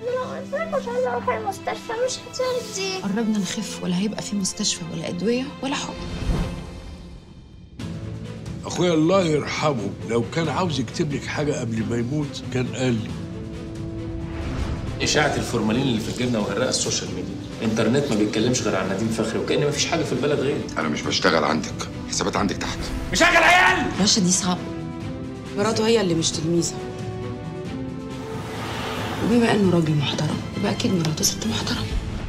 لو قلت لك مش عايزه اروح المستشفى مش هترضي قربنا نخف ولا هيبقى في مستشفى ولا ادويه ولا حب اخويا الله يرحمه لو كان عاوز يكتب لك حاجه قبل ما يموت كان قال لي اشاعه الفورمالين اللي في الجبنه وغرقها السوشيال ميديا الانترنت ما بيتكلمش غير عن نديم فخري وكأن ما فيش حاجه في البلد غيري انا مش بشتغل عندك حسابات عندك تحت مشغل عيال رشا دي صعبه مراته هي اللي مش تلميذه وبما انه راجل محترم يبقى اكيد مراته ست محترمه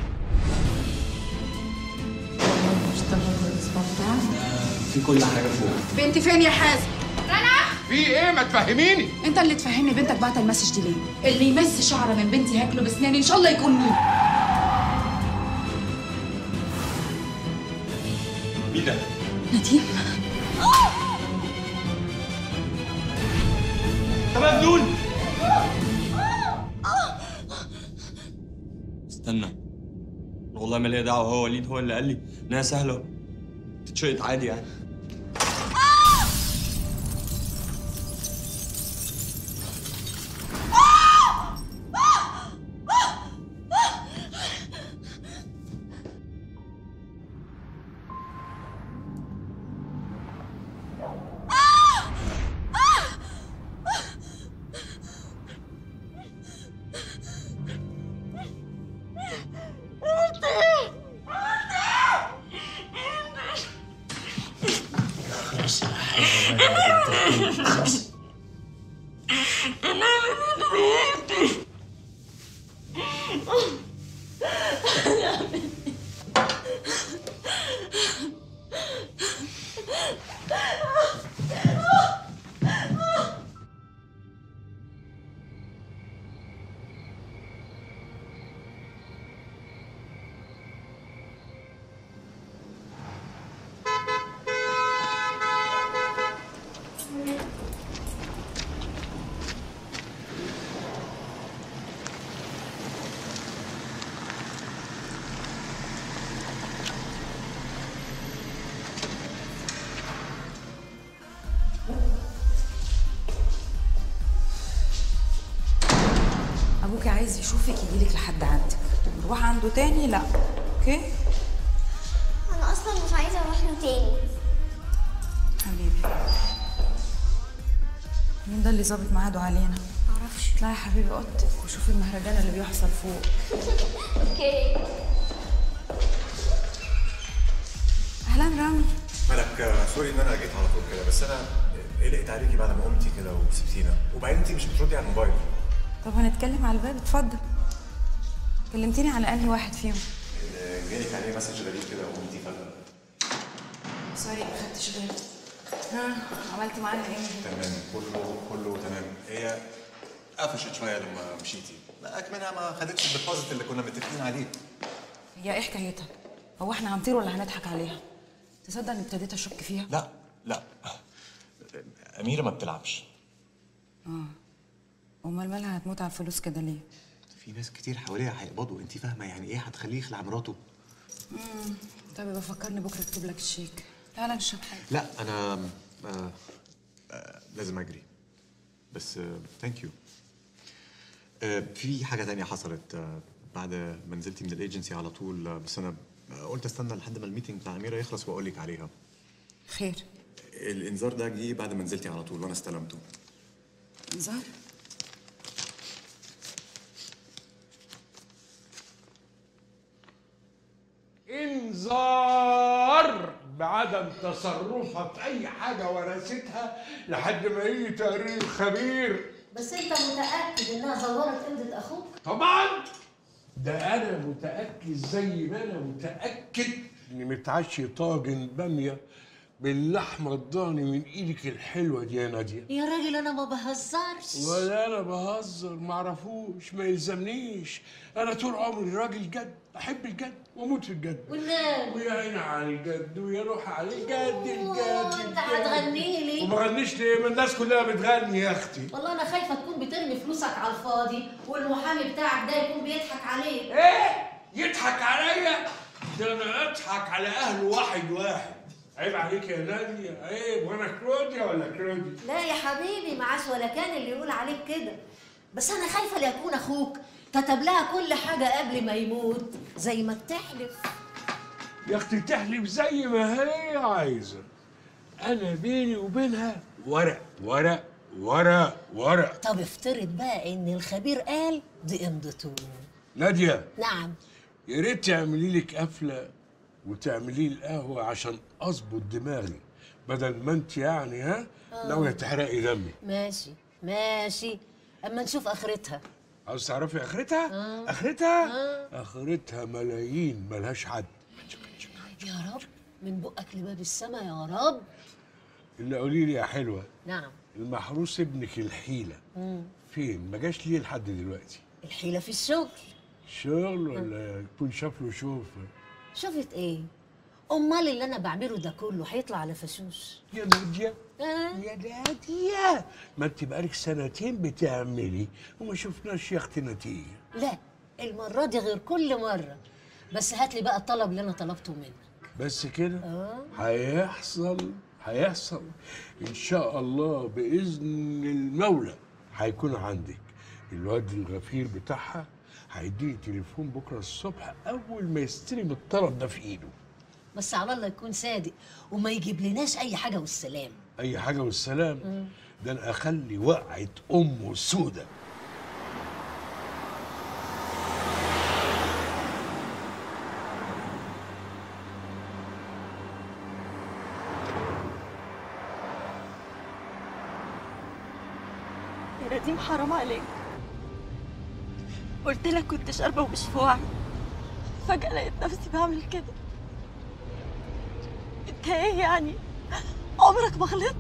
في كل حاجه فوق بنتي فين يا حازم في ايه ما تفهميني انت اللي تفهمني بنتك بعت المسج دي ليه اللي يمس شعره من بنتي هاكله بسناني ان شاء الله يكون مين مين ده؟ نديم يا مجنون استنى والله ما ليا دعوه هو وليد هو اللي قال لي انها سهله تتشقط عادي يعني ابوك عايز يشوفك يجيلك لحد عندك نروح عنده تاني لا اوكي انا اصلا مش عايزه اروح له تاني حبيبي مين ده اللي ظابط ميعاده علينا معرفش اطلعي يا حبيبي اوضتك وشوفي المهرجان اللي بيحصل فوق اوكي اهلا رامي مالك آه، سوري ان انا جيت على طول كده بس انا قلقت عليكي بعد ما قمتي كده وسبتينا وبعدين انت مش بتردي على الموبايل طب هنتكلم على الباب اتفضل كلمتيني على انهي واحد فيهم اللي جالك عليه مسج غريب كده وقمتي فجاه سوري ما خدتش بالي ها عملتي معانا ايه تمام كله كله تمام هي قفشت شويه لما مشيتي لا اكمنها ما خدتش الديبوزيت اللي كنا متفقين عليه هي ايه حكايتها هو احنا هنطير ولا هنضحك عليها تصدق اني ابتديت اشك فيها لا لا اميره ما بتلعبش امال مالها هتموت على الفلوس كده ليه في ناس كتير حواليها هيقبضوا انت فاهمه يعني ايه هتخليه يخلع مراته طب يبقى فكرني بكره اكتب لك الشيك تعالى نشرب حاجه لا انا آه آه لازم اجري بس ثانك يو آه في حاجه تانية حصلت آه بعد ما نزلتي من الايجنسي على طول آه بس انا آه، قلت استنى لحد ما الميتنج بتاع اميره يخلص واقول لك عليها خير الانذار ده جه بعد ما نزلتي على طول وانا استلمته انذار انذار بعدم تصرفها في اي حاجه ورثتها لحد ما يجي تقرير خبير بس انت متاكد انها زورت قبضه اخوك طبعا ده انا متاكد زي ما انا متاكد اني متعشي طاجن باميه باللحمه الضاني من ايدك الحلوه دي يا ناديه يا راجل انا ما بهزرش ولا انا بهزر معرفوش ما يلزمنيش انا طول عمري راجل جد احب الجد واموت في الجد والنبي ويا عيني على الجد ويا روح على الجد الجد انت الجد. هتغني لي وما غنيش ليه ما الناس كلها بتغني يا اختي والله انا خايفه تكون بترمي فلوسك على الفاضي والمحامي بتاعك ده يكون بيضحك عليك ايه يضحك عليا ده انا اضحك على اهله واحد واحد عيب عليك يا نادية عيب وانا كلوديا ولا كلودي لا يا حبيبي معاش ولا كان اللي يقول عليك كده بس انا خايفه ليكون اخوك كتب لها كل حاجة قبل ما يموت زي ما بتحلف يا اختي تحلف زي ما هي عايزه انا بيني وبينها ورق ورق ورق ورق طب افترض بقى ان الخبير قال دي امضته ناديه نعم يا ريت تعملي لك قفله وتعملي لي القهوه عشان اظبط دماغي بدل ما انت يعني ها ناويه تحرقي دمي ماشي ماشي اما نشوف اخرتها عاوز تعرفي اخرتها اخرتها اخرتها ملايين ملهاش حد يا رب من بقك لباب السما يا رب اللي قولي لي يا حلوه نعم المحروس ابنك الحيله مم. فين ما جاش ليه لحد دلوقتي الحيلة في الشغل شغل ولا يكون شاف له شوف شفت ايه امال اللي انا بعمله ده كله هيطلع على فشوش يا ناديه آه. يا ناديه ما انت بقالك سنتين بتعملي وما شفناش يا اختي نتيجه لا المرة دي غير كل مرة بس هات لي بقى الطلب اللي انا طلبته منك بس كده اه هيحصل هيحصل ان شاء الله باذن المولى هيكون عندك الواد الغفير بتاعها هيديني تليفون بكره الصبح اول ما يستلم الطلب ده في ايده بس على الله يكون صادق وما يجيب لناش اي حاجة والسلام اي حاجه والسلام ده انا اخلي وقعه امه سودة يا نديم حرام عليك قلت لك كنت شاربه ومش في وعي فجأة لقيت نفسي بعمل كده انت ايه يعني عمرك ما غلطت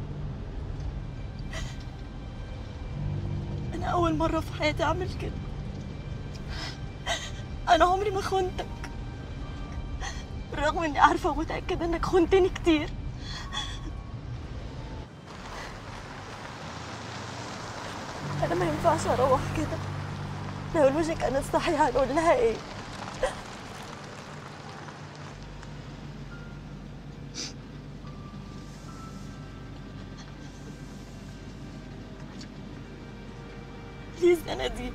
انا اول مرة في حياتي اعمل كده انا عمري ما خنتك رغم اني عارفة ومتأكدة انك خنتني كتير انا ما ينفعش اروح كده لو الوجه كانت صحيحة هنقول لها ايه بليز يا نديم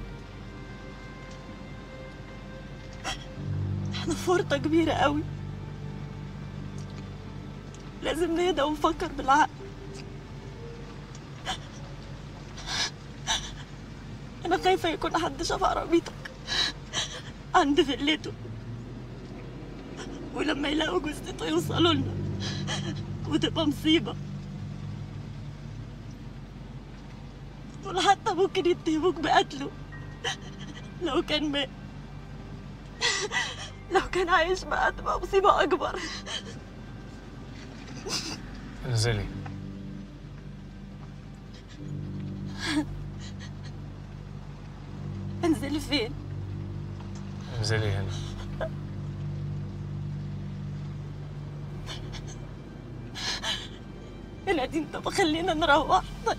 احنا في ورطة كبيرة قوي لازم نهدى ونفكر بالعقل انا خايفة يكون حد شاف عربيتك عند فيلته ولما يلاقوا جثته يوصلوا لنا وتبقى مصيبة دول حتى ممكن يتهموك بقتله لو كان مات لو كان عايش بقى تبقى مصيبة أكبر انزلي انزلي فين؟ انزلي هنا يا نادين طب خلينا نروح طيب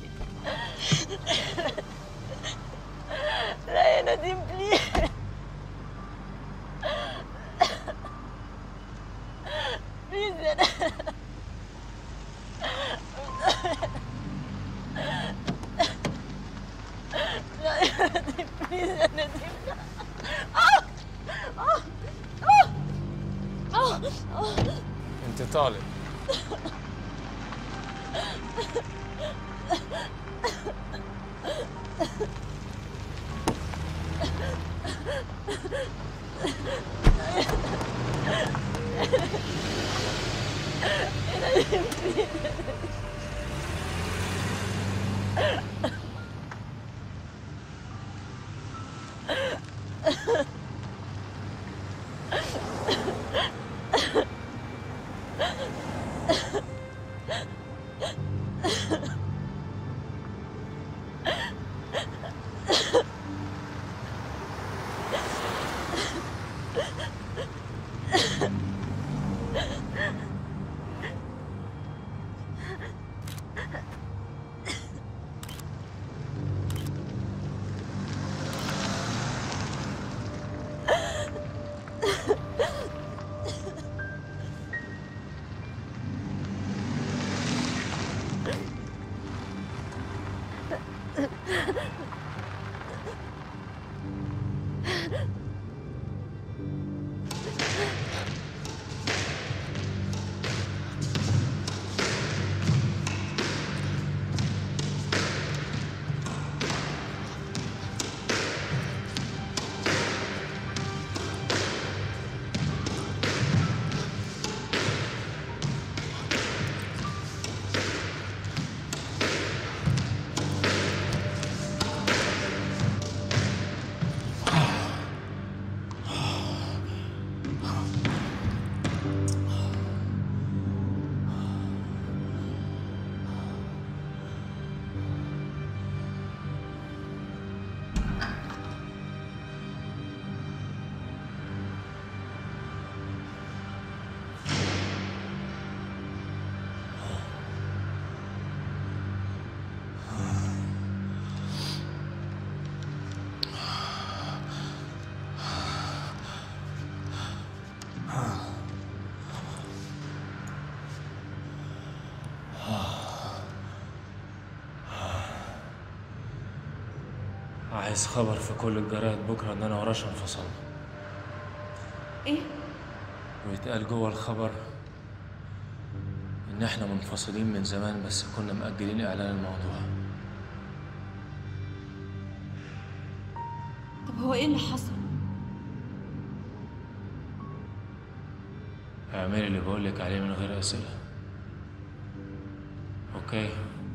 لا يا نادين بليز بليز يا نادين لا يا نادين بليز يا نادين آه! آه! آه! آه! آه! انت طالب عايز خبر في كل الجرايد بكره ان انا ورشا انفصلنا ايه ويتقال جوه الخبر ان احنا منفصلين من زمان بس كنا مأجلين اعلان الموضوع طب هو ايه اللي حصل اعملي اللي بقولك عليه من غير اسئله اوكي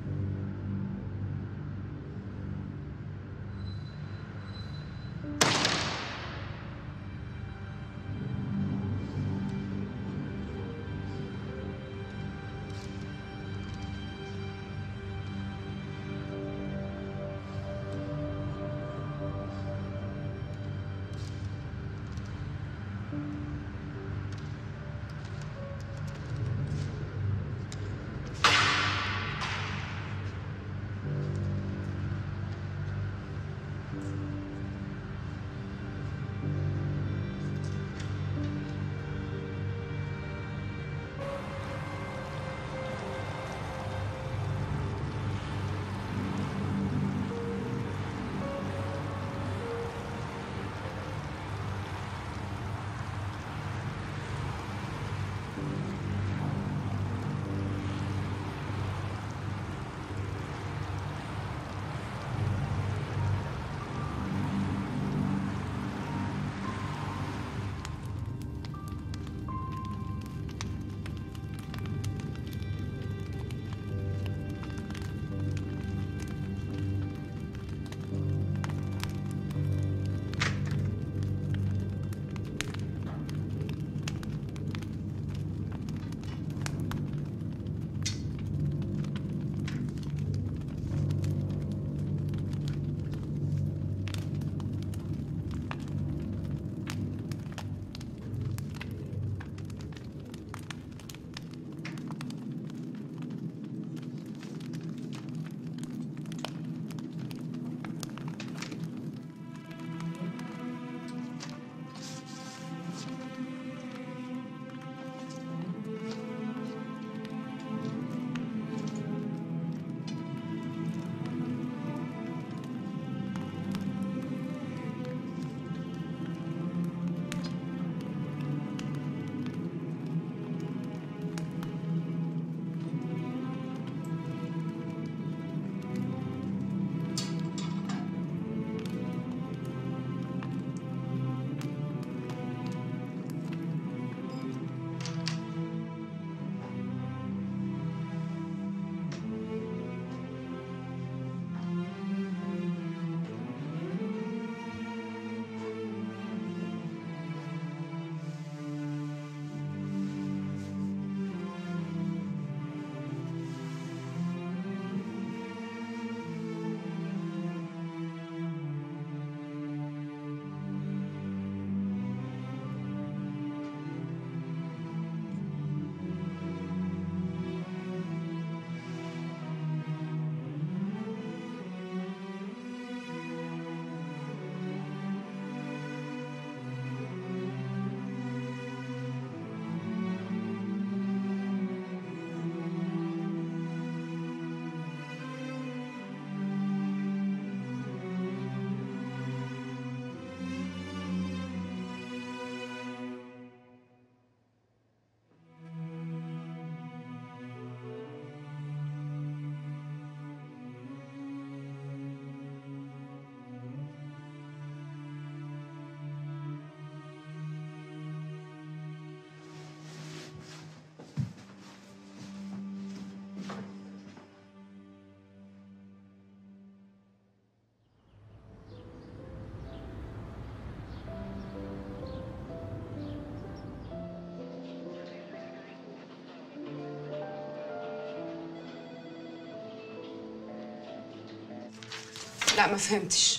لا ما فهمتش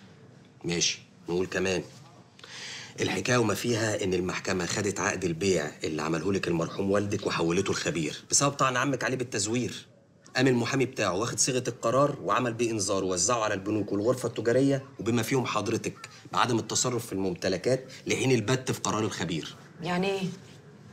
ماشي نقول كمان الحكايه وما فيها ان المحكمه خدت عقد البيع اللي عمله لك المرحوم والدك وحولته الخبير بسبب طعن عمك عليه بالتزوير قام المحامي بتاعه واخد صيغه القرار وعمل بيه انذار ووزعه على البنوك والغرفه التجاريه وبما فيهم حضرتك بعدم التصرف في الممتلكات لحين البت في قرار الخبير يعني ايه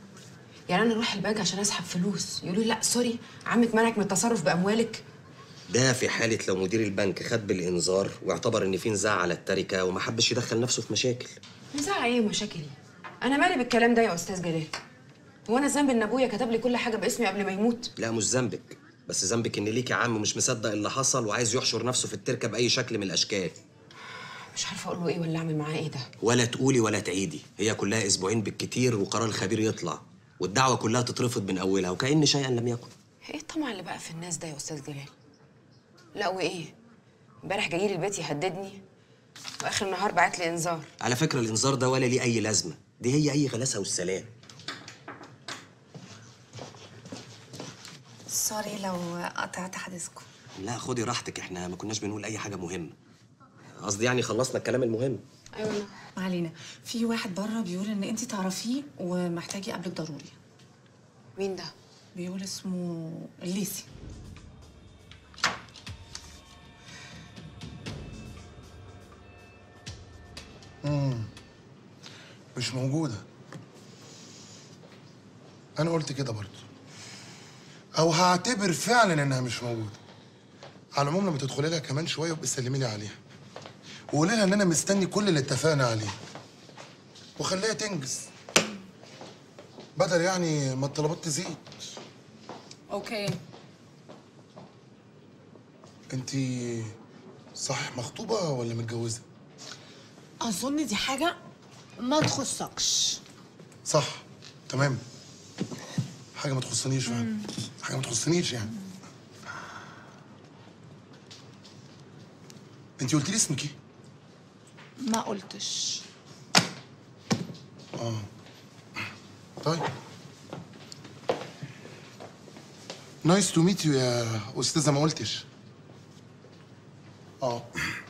يعني انا اروح البنك عشان اسحب فلوس يقولوا لي لا سوري عمك منعك من التصرف باموالك ده في حالة لو مدير البنك خد بالإنذار واعتبر إن في نزاع على التركة وما حبش يدخل نفسه في مشاكل نزاع ايه ومشاكل ايه انا مالي بالكلام ده يا استاذ جلال هو انا ذنبي ان ابويا كتب لي كل حاجه باسمي قبل ما يموت لا مش ذنبك بس ذنبك إن ليك عم مش مصدق اللي حصل وعايز يحشر نفسه في التركة بأي شكل من الأشكال مش عارفه اقول له ايه ولا اعمل معاه ايه ده ولا تقولي ولا تعيدي هي كلها أسبوعين بالكتير وقرار الخبير يطلع والدعوة كلها تترفض من أولها وكأن شيئا لم يكن ايه الطمع اللي بقى في الناس ده يا استاذ جلال لا وايه امبارح جاي لي البيت يهددني واخر النهار بعت لي انذار على فكرة الإنذار ده ولا ليه أي لازمة دي هي أي غلاسة والسلام سوري لو قطعت حديثكم لا خدي راحتك احنا ما كناش بنقول أي حاجة مهمة قصدي يعني خلصنا الكلام المهم ايوه ما علينا في واحد بره بيقول ان انت تعرفيه ومحتاج يقابلك ضروري مين ده بيقول اسمه الليسي مم. مش موجودة أنا قلت كده برضه أو هعتبر فعلا إنها مش موجودة على العموم لما تدخلي لها كمان شوية وابقي سلمي لي عليها وقولي لها إن أنا مستني كل اللي اتفقنا عليه وخليها تنجز بدل يعني ما الطلبات تزيد اوكي انت صحيح مخطوبة ولا متجوزة؟ اظن دي حاجه ما تخصكش صح تمام حاجة ما تخصنيش فعلا حاجة ما تخصنيش يعني انت قلت لي اسمك ايه؟ ما قلتش اه طيب نايس تو ميت يو يا استاذة ما قلتش اه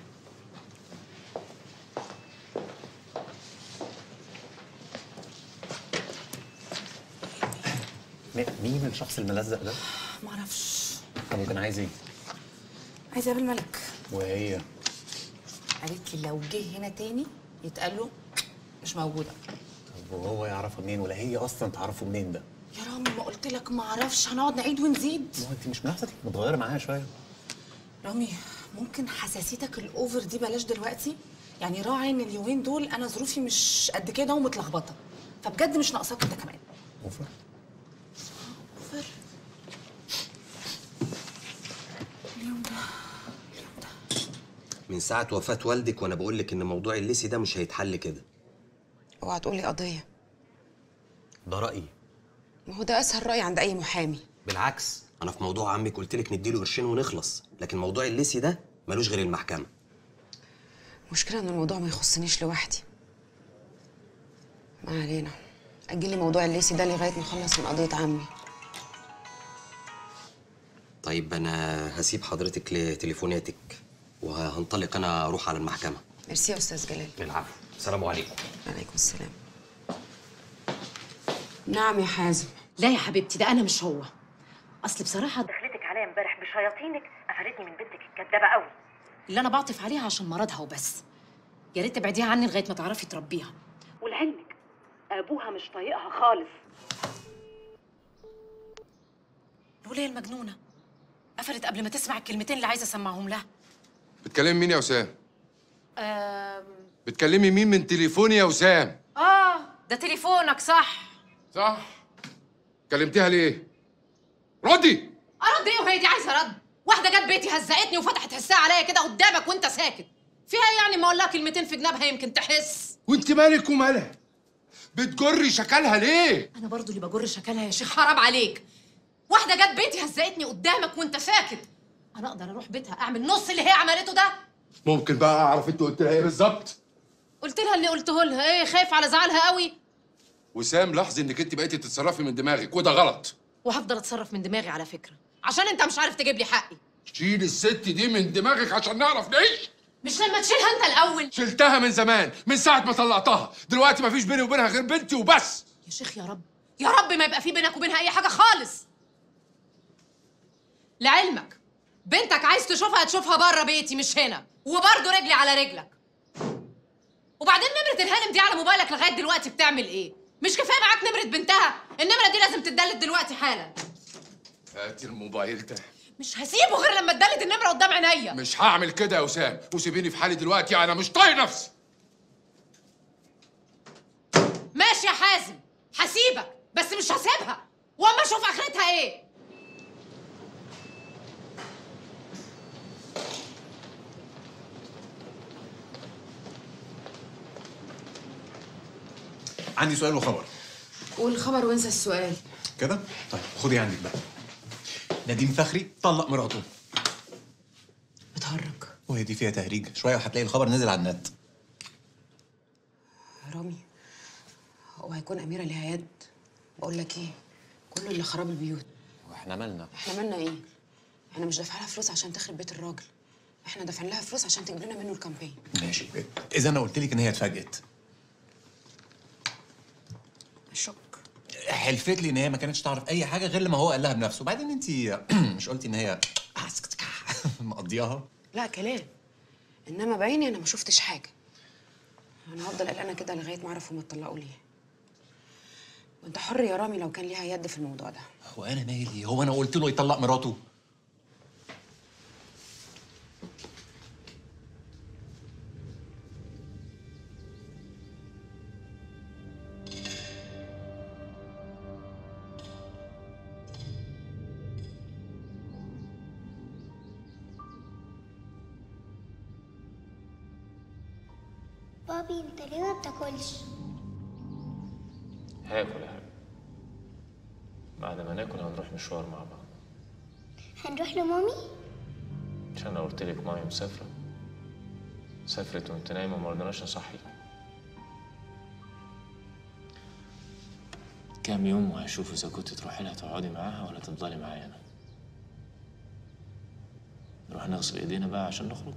مين الشخص الملزق ده؟ معرفش طب وكان عايز ايه؟ عايزه اقابل ملك وهي قالت لي لو جه هنا تاني يتقال له مش موجوده طب وهو يعرفها منين ولا هي اصلا تعرفه منين ده؟ يا رامي ما قلت لك ما اعرفش هنقعد نعيد ونزيد ما هو انت مش ملاحظه انك متغيره معايا شويه رامي ممكن حساسيتك الاوفر دي بلاش دلوقتي يعني راعي ان اليومين دول انا ظروفي مش قد كده ومتلخبطه فبجد مش ناقصاك انت كمان اوفر اوفر اليوم ده من ساعة وفاة والدك وأنا بقول لك إن موضوع الليسي ده مش هيتحل كده اوعى تقول لي قضيه ده رأيي ما هو ده اسهل راي عند اي محامي بالعكس أنا في موضوع عمك قلت لك نديله قرشين ونخلص لكن موضوع الليسي ده ملوش غير المحكمة المشكله ان الموضوع ما يخصنيش لوحدي ما علينا اجلي موضوع الليسي ده لغايه ما اخلص من قضيه عمي طيب أنا هسيب حضرتك لتليفوناتك وهنطلق أنا أروح على المحكمة ميرسي يا استاذ جلال العفو السلام عليكم عليكم السلام نعم يا حازم لا يا حبيبتي ده انا مش هو اصل بصراحه دخلتك عليا امبارح بشياطينك قفلتني من بنتك الكدابه قوي اللي انا بعطف عليها عشان مرضها وبس يا ريت تبعديها عني لغايه ما تعرفي تربيها ولعلمك ابوها مش طايقها خالص الوليه المجنونه قفلت قبل ما تسمع الكلمتين اللي عايزه اسمعهم لها بتكلمي مين يا وسام؟ آم، بتكلمي مين من تليفوني يا وسام؟ اه ده تليفونك صح صح كلمتيها ليه؟ ردي ارد ايه وهي دي عايزه رد واحده جت بيتي هزقتني وفتحت حسها عليا كده قدامك وانت ساكت فيها إيه يعني ما اقول لها كلمتين في جنابها يمكن تحس وانت مالك ومالها؟ بتجري شكلها ليه؟ انا برضو اللي بجر شكلها يا شيخ حرام عليك واحده جت بيتي هزقتني قدامك وانت ساكت انا اقدر اروح بيتها اعمل نص اللي هي عملته ده ممكن بقى اعرف انت قلت لها ايه بالظبط؟ قلت لها اللي قلته لها ايه خايف على زعلها قوي وسام لاحظي انك انت بقيتي تتصرفي من دماغك وده غلط وهفضل اتصرف من دماغي على فكره عشان انت مش عارف تجيب لي حقي شيل الست دي من دماغك عشان نعرف نعيش مش لما تشيلها انت الاول شلتها من زمان من ساعة ما طلعتها دلوقتي مفيش بيني وبينها غير بنتي وبس يا شيخ يا رب يا رب ما يبقى في بينك وبينها اي حاجه خالص لعلمك بنتك عايز تشوفها تشوفها بره بيتي مش هنا وبرضه رجلي على رجلك وبعدين نمرة الهانم دي على موبايلك لغاية دلوقتي بتعمل ايه؟ مش كفاية معاك نمرة بنتها؟ النمرة دي لازم تتدلت دلوقتي حالا هاتي الموبايل ده مش هسيبه غير لما اتدلت النمره قدام عينيا مش هعمل كده يا وسام وسيبيني في حالي دلوقتي انا مش طايق نفسي ماشي يا حازم هسيبك بس مش هسيبها واما اشوف اخرتها ايه عندي سؤال وخبر قول الخبر وانسى السؤال كده طيب خدي عندك بقى نديم فخري طلق مراته بتهرج وهي دي فيها تهريج شويه وهتلاقي الخبر نزل على النت رامي هو هيكون أميرة ليها يد بقول لك إيه كله اللي خراب البيوت واحنا مالنا إحنا مالنا إيه؟ إحنا مش دافعين لها فلوس عشان تخرب بيت الراجل إحنا دافعين لها فلوس عشان تجيب لنا منه الكامبين ماشي اذا انا قلت لك ان هي اتفاجئت شك حلفت لي ان هي ما كانتش تعرف اي حاجه غير لما هو قال لها بنفسه وبعدين انت مش قلتي ان هي مقضياها لا كلام إنما بعيني أنا ما شفتش حاجة أنا هفضل قلقانة كده لغاية ما أعرف هما اتطلقوا ليه وأنت حر يا رامي لو كان ليها يد في الموضوع ده هو انا مالي هو انا قلت له يطلق مراته بابي انت ليه ما بتاكلش هاكل يا حبيبي بعد ما ناكل هنروح مشوار مع بعض هنروح لمامي عشان انا قلت لك مامي مسافره سافرت وانت نايمه ما رضيناش نصحيك كام يوم وهشوف اذا كنت تروحي لها تقعدي معاها ولا تفضلي معايا انا نروح نغسل ايدينا بقى عشان نخرج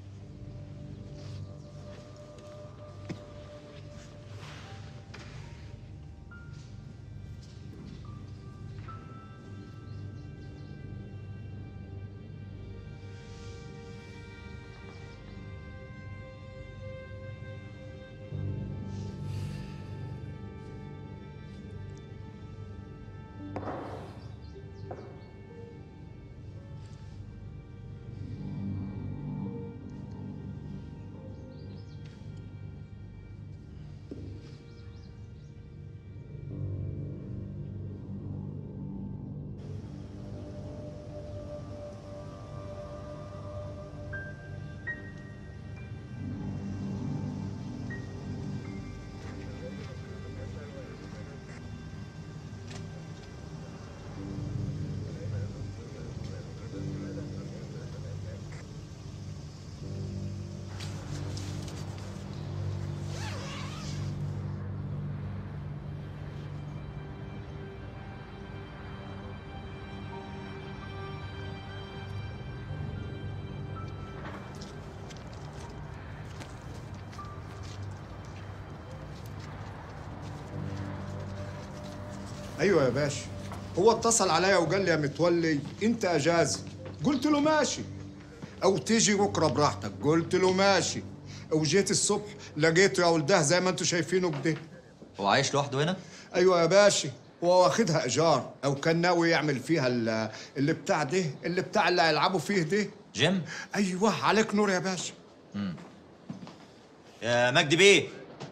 ايوه يا باشا هو اتصل عليا وقال لي يا متولي انت اجازه قلت له ماشي او تيجي بكره براحتك قلت له ماشي وجيت الصبح لقيته يا ولده زي ما انتم شايفينه كده هو عايش لوحده هنا؟ ايوه يا باشا هو واخدها ايجار او كان ناوي يعمل فيها ال- اللي بتاع ده اللي بتاع اللي هيلعبوا فيه ده جيم؟ ايوه عليك نور يا باشا مم. يا مجدي بيه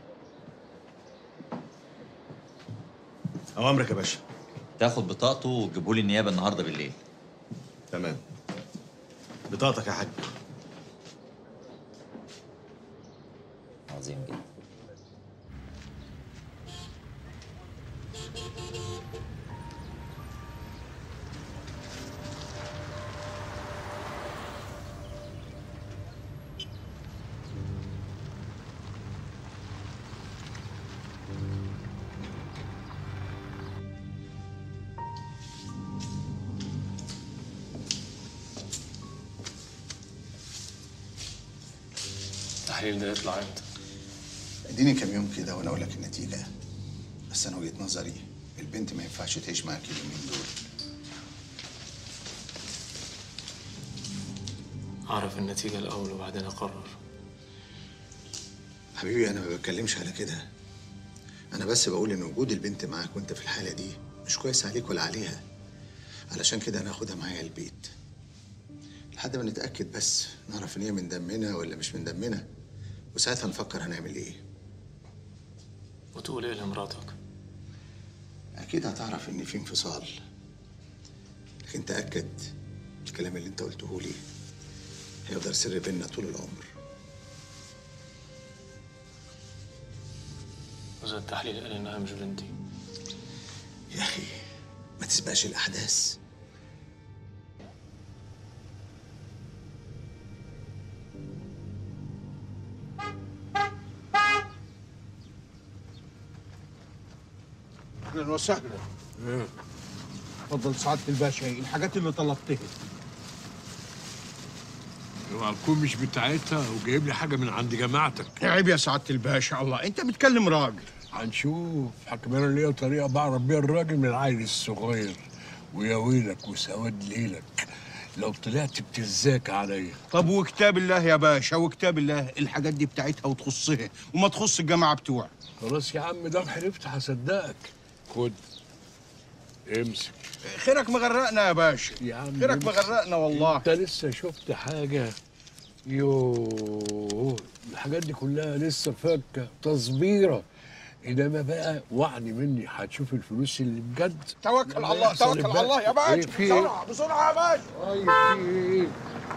اوامرك يا باشا تاخد بطاقته وتجيبه لي النيابه النهارده بالليل تمام بطاقتك يا حاج عظيم جدا التحليل ده يطلع امتى؟ اديني كام يوم كده وانا اقول لك النتيجه بس انا وجهه نظري البنت ما ينفعش تعيش معاك اليومين دول اعرف النتيجه الاول وبعدين اقرر حبيبي انا ما بتكلمش على كده انا بس بقول ان وجود البنت معاك وانت في الحاله دي مش كويس عليك ولا عليها علشان كده انا هاخدها معايا البيت لحد ما نتاكد بس نعرف ان هي من دمنا ولا مش من دمنا وساعتها نفكر هنعمل ايه وتقول ايه لمراتك اكيد هتعرف ان في انفصال لكن تاكد الكلام اللي انت قلته لي هيفضل سر بيننا طول العمر وزي التحليل قال انها مش بنتي يا اخي ما تسبقش الاحداث اهلا وسهلا اتفضل سعاده الباشا الحاجات اللي طلبتها اوعى تكون مش بتاعتها وجايب لي حاجه من عند جماعتك عيب يا سعاده الباشا الله انت بتكلم راجل هنشوف حكم انا ليا طريقه بعرف بيها الراجل من العيل الصغير ويا ويلك وسواد ليلك لو طلعت بتزاك عليا طب وكتاب الله يا باشا وكتاب الله الحاجات دي بتاعتها وتخصها وما تخص الجماعه بتوعك خلاص يا عم ده حلفت هصدقك خد امسك خيرك مغرقنا يا باشا يا عم خيرك امسك. مغرقنا والله انت لسه شفت حاجه يوه الحاجات دي كلها لسه فاكه تصبيره انما بقى وعد مني هتشوف الفلوس اللي بجد توكل لما على الله يحصل توكل على الله يا الباقي. باشا ايه في ايه؟ بسرعه بسرعه يا باشا طيب في ايه؟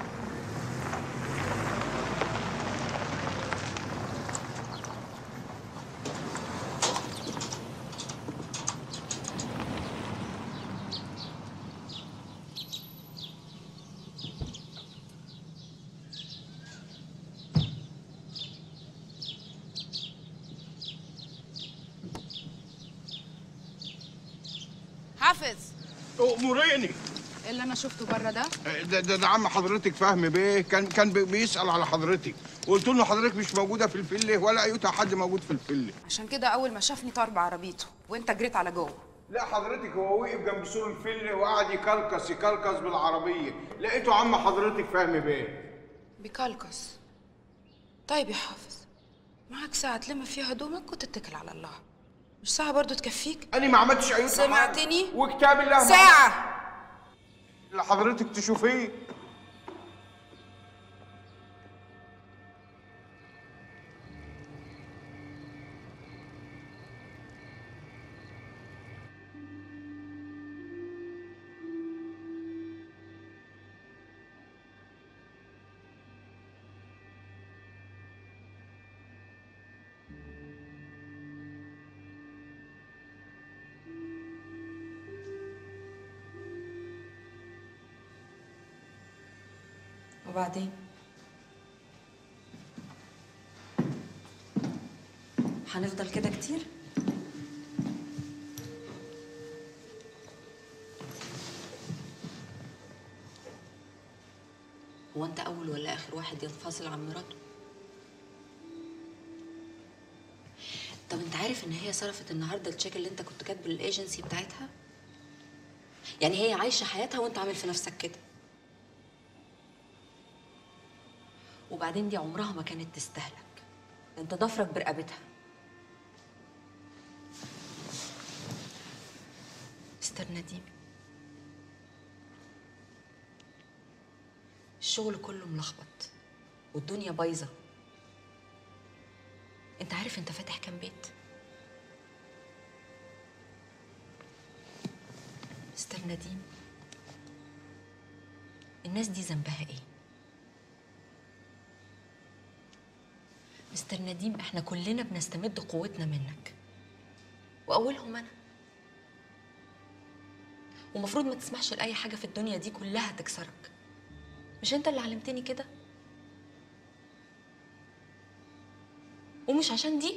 حافظ اموريني إيه اللي انا شفته بره ده ده, ده, ده عم حضرتك فهمي بيه كان كان بي- بيسال على حضرتك قلت له حضرتك مش موجوده في الفله ولا ايوتا حد موجود في الفله عشان كده اول ما شافني طار بعربيته وانت جريت على جوه لا حضرتك هو وقف جنب سور الفله وقعد يكلكس يكلكس بالعربيه لقيته عم حضرتك فهمي بيه بيكلكس طيب يا حافظ معاك ساعة تلم فيها هدومك وتتكل على الله مش ساعة برضو تكفيك انا ما عملتش ايوتا سمعتني وكتاب الله ما- ساعة اللي حضرتك تشوفيه وبعدين هنفضل كده كتير هو انت اول ولا اخر واحد ينفصل عن مراته طب انت عارف ان هي صرفت النهارده التشيك اللي انت كنت كاتبه للايجنسي بتاعتها يعني هي عايشه حياتها وانت عامل في نفسك كده وبعدين دي عمرها ما كانت تستهلك ده انت ضفرك برقبتها مستر نديم الشغل كله ملخبط والدنيا بايظه انت عارف انت فاتح كام بيت مستر نديم الناس دي ذنبها ايه مستر نديم احنا كلنا بنستمد قوتنا منك واولهم انا ومفروض ما تسمحش لاي حاجه في الدنيا دي كلها تكسرك مش انت اللي علمتني كده ومش عشان دي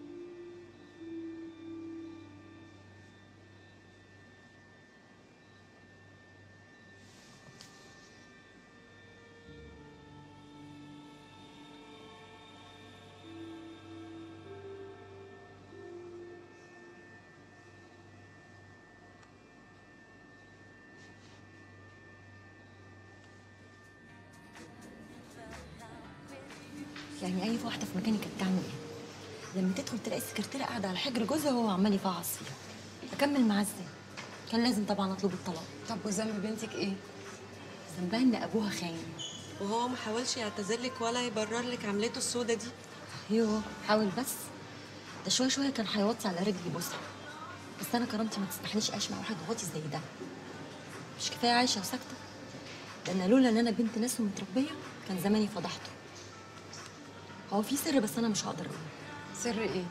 يعني اي واحده في مكاني كانت تعمل ايه لما تدخل تلاقي السكرتيره قاعده على حجر جوزها وهو عمال يفعص فيها اكمل معاه ازاي كان لازم طبعا اطلب الطلاق طب وذنب بنتك ايه ذنبها ان ابوها خاين وهو ما حاولش يعتذرلك ولا يبرر لك عملته السودة دي يوه حاول بس ده شويه شويه كان هيوطي على رجلي بوسها بس انا كرامتي ما تسمحليش اعيش مع واحد واطي زي ده مش كفايه عايشه وساكته ده انا لولا ان انا بنت ناس ومتربيه كان زماني فضحته هو في سر بس انا مش هقدر اقوله سر ايه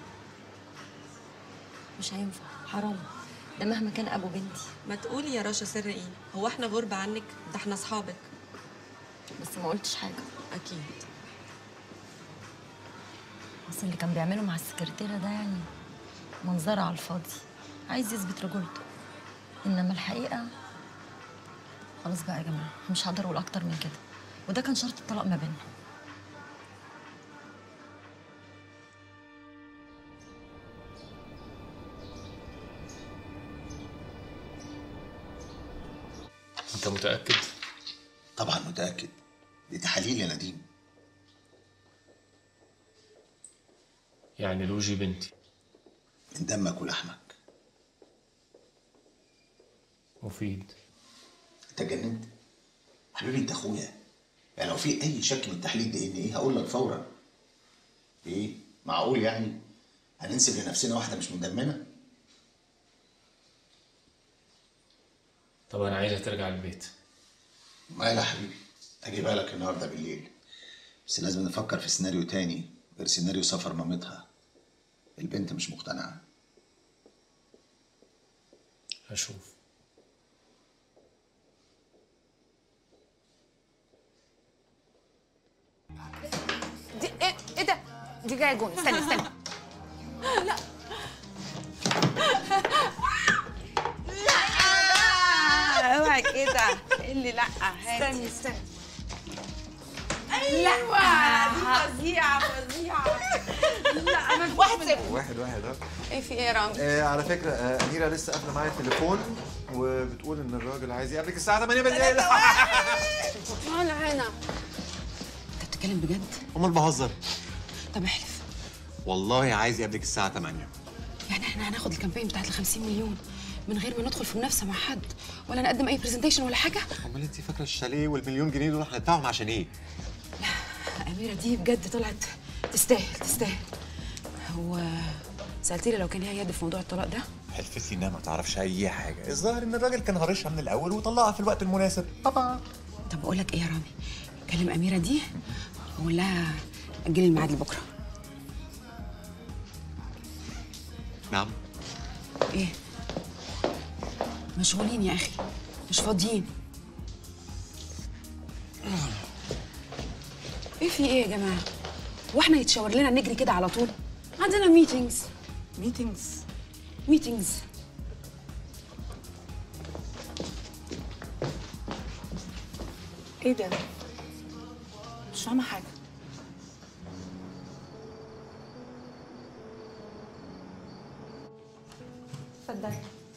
مش هينفع حرام ده مهما كان ابو بنتي ما تقولي يا رشا سر ايه هو احنا غربة عنك ده احنا اصحابك بس ما قلتش حاجه اكيد بس اللي كان بيعمله مع السكرتيره ده يعني منظره على الفاضي عايز يثبت رجولته انما الحقيقه خلاص بقى يا جماعه مش هقدر اقول اكتر من كده وده كان شرط الطلاق ما بيننا انت متاكد طبعا متاكد دي تحاليل يا نديم يعني لوجي بنتي من دمك ولحمك مفيد انت اتجننت حبيبي انت اخويا يعني لو في اي شك من تحليل دي ان ايه هقول لك فورا ايه معقول يعني هننسب لنفسنا واحده مش من دمنا طب انا عايزها ترجع البيت مالها يا حبيبي اجيبها لك النهارده بالليل بس لازم نفكر في سيناريو تاني غير سيناريو سفر مامتها البنت مش مقتنعه هشوف دي ايه ايه ده دي جايه جون استني استني لا لا اوعى كده إيه اللي لا استني استني ايوه دي فظيعه فظيعه لا انا واحد صفر واحد واحد ها ايه في ايه يا رامي؟ آه على فكره آه اميره لسه قافله معايا التليفون وبتقول ان الراجل عايز يقابلك الساعه 8 بالليل تعالى هنا انت بتتكلم بجد امال بهزر طب احلف والله عايز يقابلك الساعه 8 يعني احنا هناخد الكامبين بتاعت ال 50 مليون من غير ما ندخل في منافسه مع حد ولا نقدم اي برزنتيشن ولا حاجه امال انت فاكره الشاليه والمليون جنيه دول هندفعهم عشان ايه؟ اميره دي بجد طلعت تستاهل تستاهل هو سالتيلي لو كان ليها يد في موضوع الطلاق ده حلفت لي انها ما تعرفش اي حاجه الظاهر ان الراجل كان هرشها من الاول وطلقها في الوقت المناسب بابا طب اقول لك ايه يا رامي كلم اميره دي وقول لها اجلي الميعاد لبكره نعم ايه مشغولين يا اخي مش فاضيين ايه في ايه يا جماعه واحنا يتشاور لنا نجري كده على طول عندنا ميتينجز ميتينجز ميتينجز ايه ده؟ مش فاهمة حاجة اتفضلي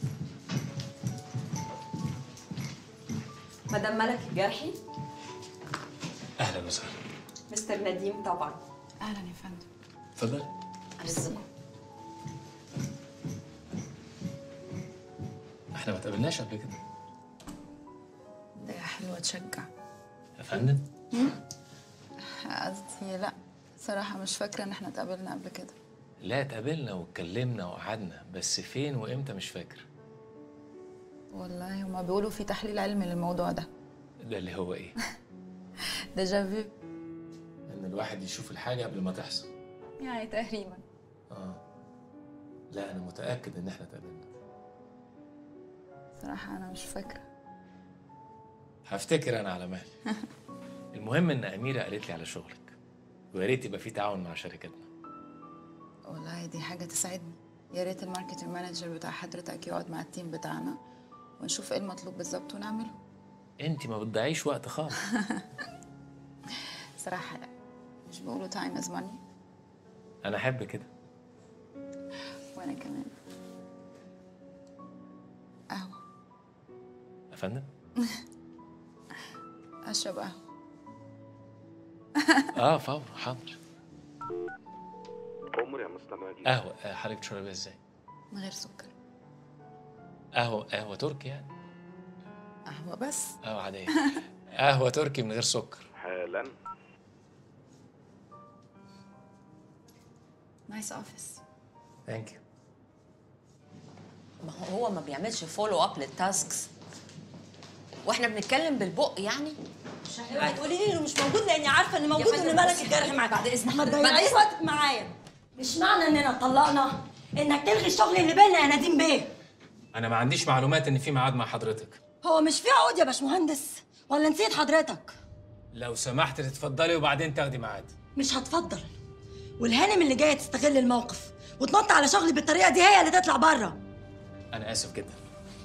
مدام ملك الجرحي اهلا وسهلا مستر نديم طبعا اهلا يا فندم اتفضل رزقكم احنا ما اتقابلناش قبل كده ده حلوه تشجع يا فندم قصدي لا صراحه مش فاكره ان احنا اتقابلنا قبل كده لا اتقابلنا واتكلمنا وقعدنا بس فين وامتى مش فاكر والله هما بيقولوا في تحليل علمي للموضوع ده ده اللي هو ايه ديجافو ان الواحد يشوف الحاجه قبل ما تحصل يعني تقريبا اه لا انا متاكد ان احنا اتقابلنا صراحه انا مش فاكره هفتكر انا على مهلي المهم ان اميره قالت لي على شغلك ويا ريت يبقى في تعاون مع شركتنا والله دي حاجه تسعدني يا ريت الماركتنج مانجر بتاع حضرتك يقعد مع التيم بتاعنا ونشوف ايه المطلوب بالظبط ونعمله انت ما بتضيعيش وقت خالص صراحه لا مش بيقولوا تايم از ماني انا احب كده وانا كمان قهوه يا فندم اشرب قهوه اه فور حاضر عمر يا مستمعين قهوه آه، حضرتك تشربيها ازاي من غير سكر قهوه قهوه تركي يعني قهوه بس قهوه عاديه قهوه تركي من غير سكر حالا نايس اوفيس ثانك يو ما هو هو ما بيعملش فولو اب للتاسكس واحنا بنتكلم بالبق يعني اوعي تقولي لي انه مش موجود لاني عارفه ان موجود فندم ان مالك بس- الجرح معاك بعد إذنك. ما بعد تضيعيش إذنك. وقتك معايا مش معنى اننا اتطلقنا انك تلغي الشغل اللي بينا يا نديم بيه انا ما عنديش معلومات ان في ميعاد مع حضرتك هو مش في عقود يا باشمهندس ولا نسيت حضرتك لو سمحت تتفضلي وبعدين تاخدي ميعاد مش هتفضل والهانم اللي جايه تستغل الموقف وتنط على شغلي بالطريقه دي هي اللي تطلع بره انا اسف جدا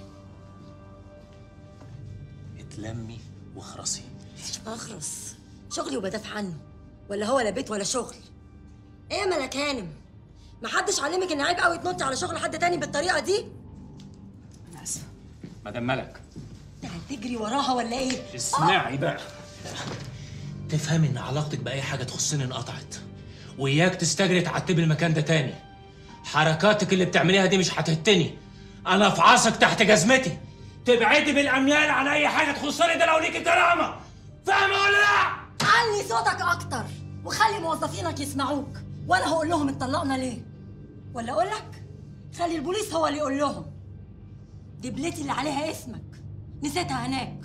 اتلمي واخرسي مش اخرس شغلي وبدافع عنه ولا هو لا بيت ولا شغل ايه يا ملك هانم محدش علمك ان عيب قوي تنطي على شغل حد تاني بالطريقه دي انا اسفه مدام ملك انت هتجري وراها ولا ايه اسمعي بقى تفهمي ان علاقتك باي حاجه تخصني انقطعت وإياك تستجري تعتبي المكان ده تاني حركاتك اللي بتعمليها دي مش هتهتني انا في عصك تحت جزمتي تبعدي بالاميال عن اي حاجه تخصني ده لو ليكي كرامه فاهمه ولا لا علي صوتك اكتر وخلي موظفينك يسمعوك وانا هقول لهم اتطلقنا ليه ولا اقول لك خلي البوليس هو اللي يقول لهم دبلتي اللي عليها اسمك نسيتها هناك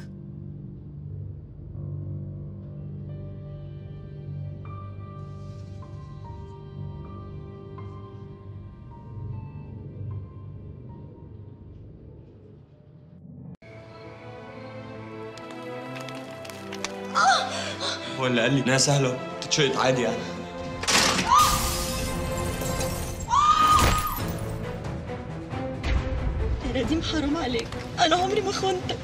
هو اللي قال لي انها سهله تتشقط عادي يعني يا نديم حرام عليك انا عمري ما خنتك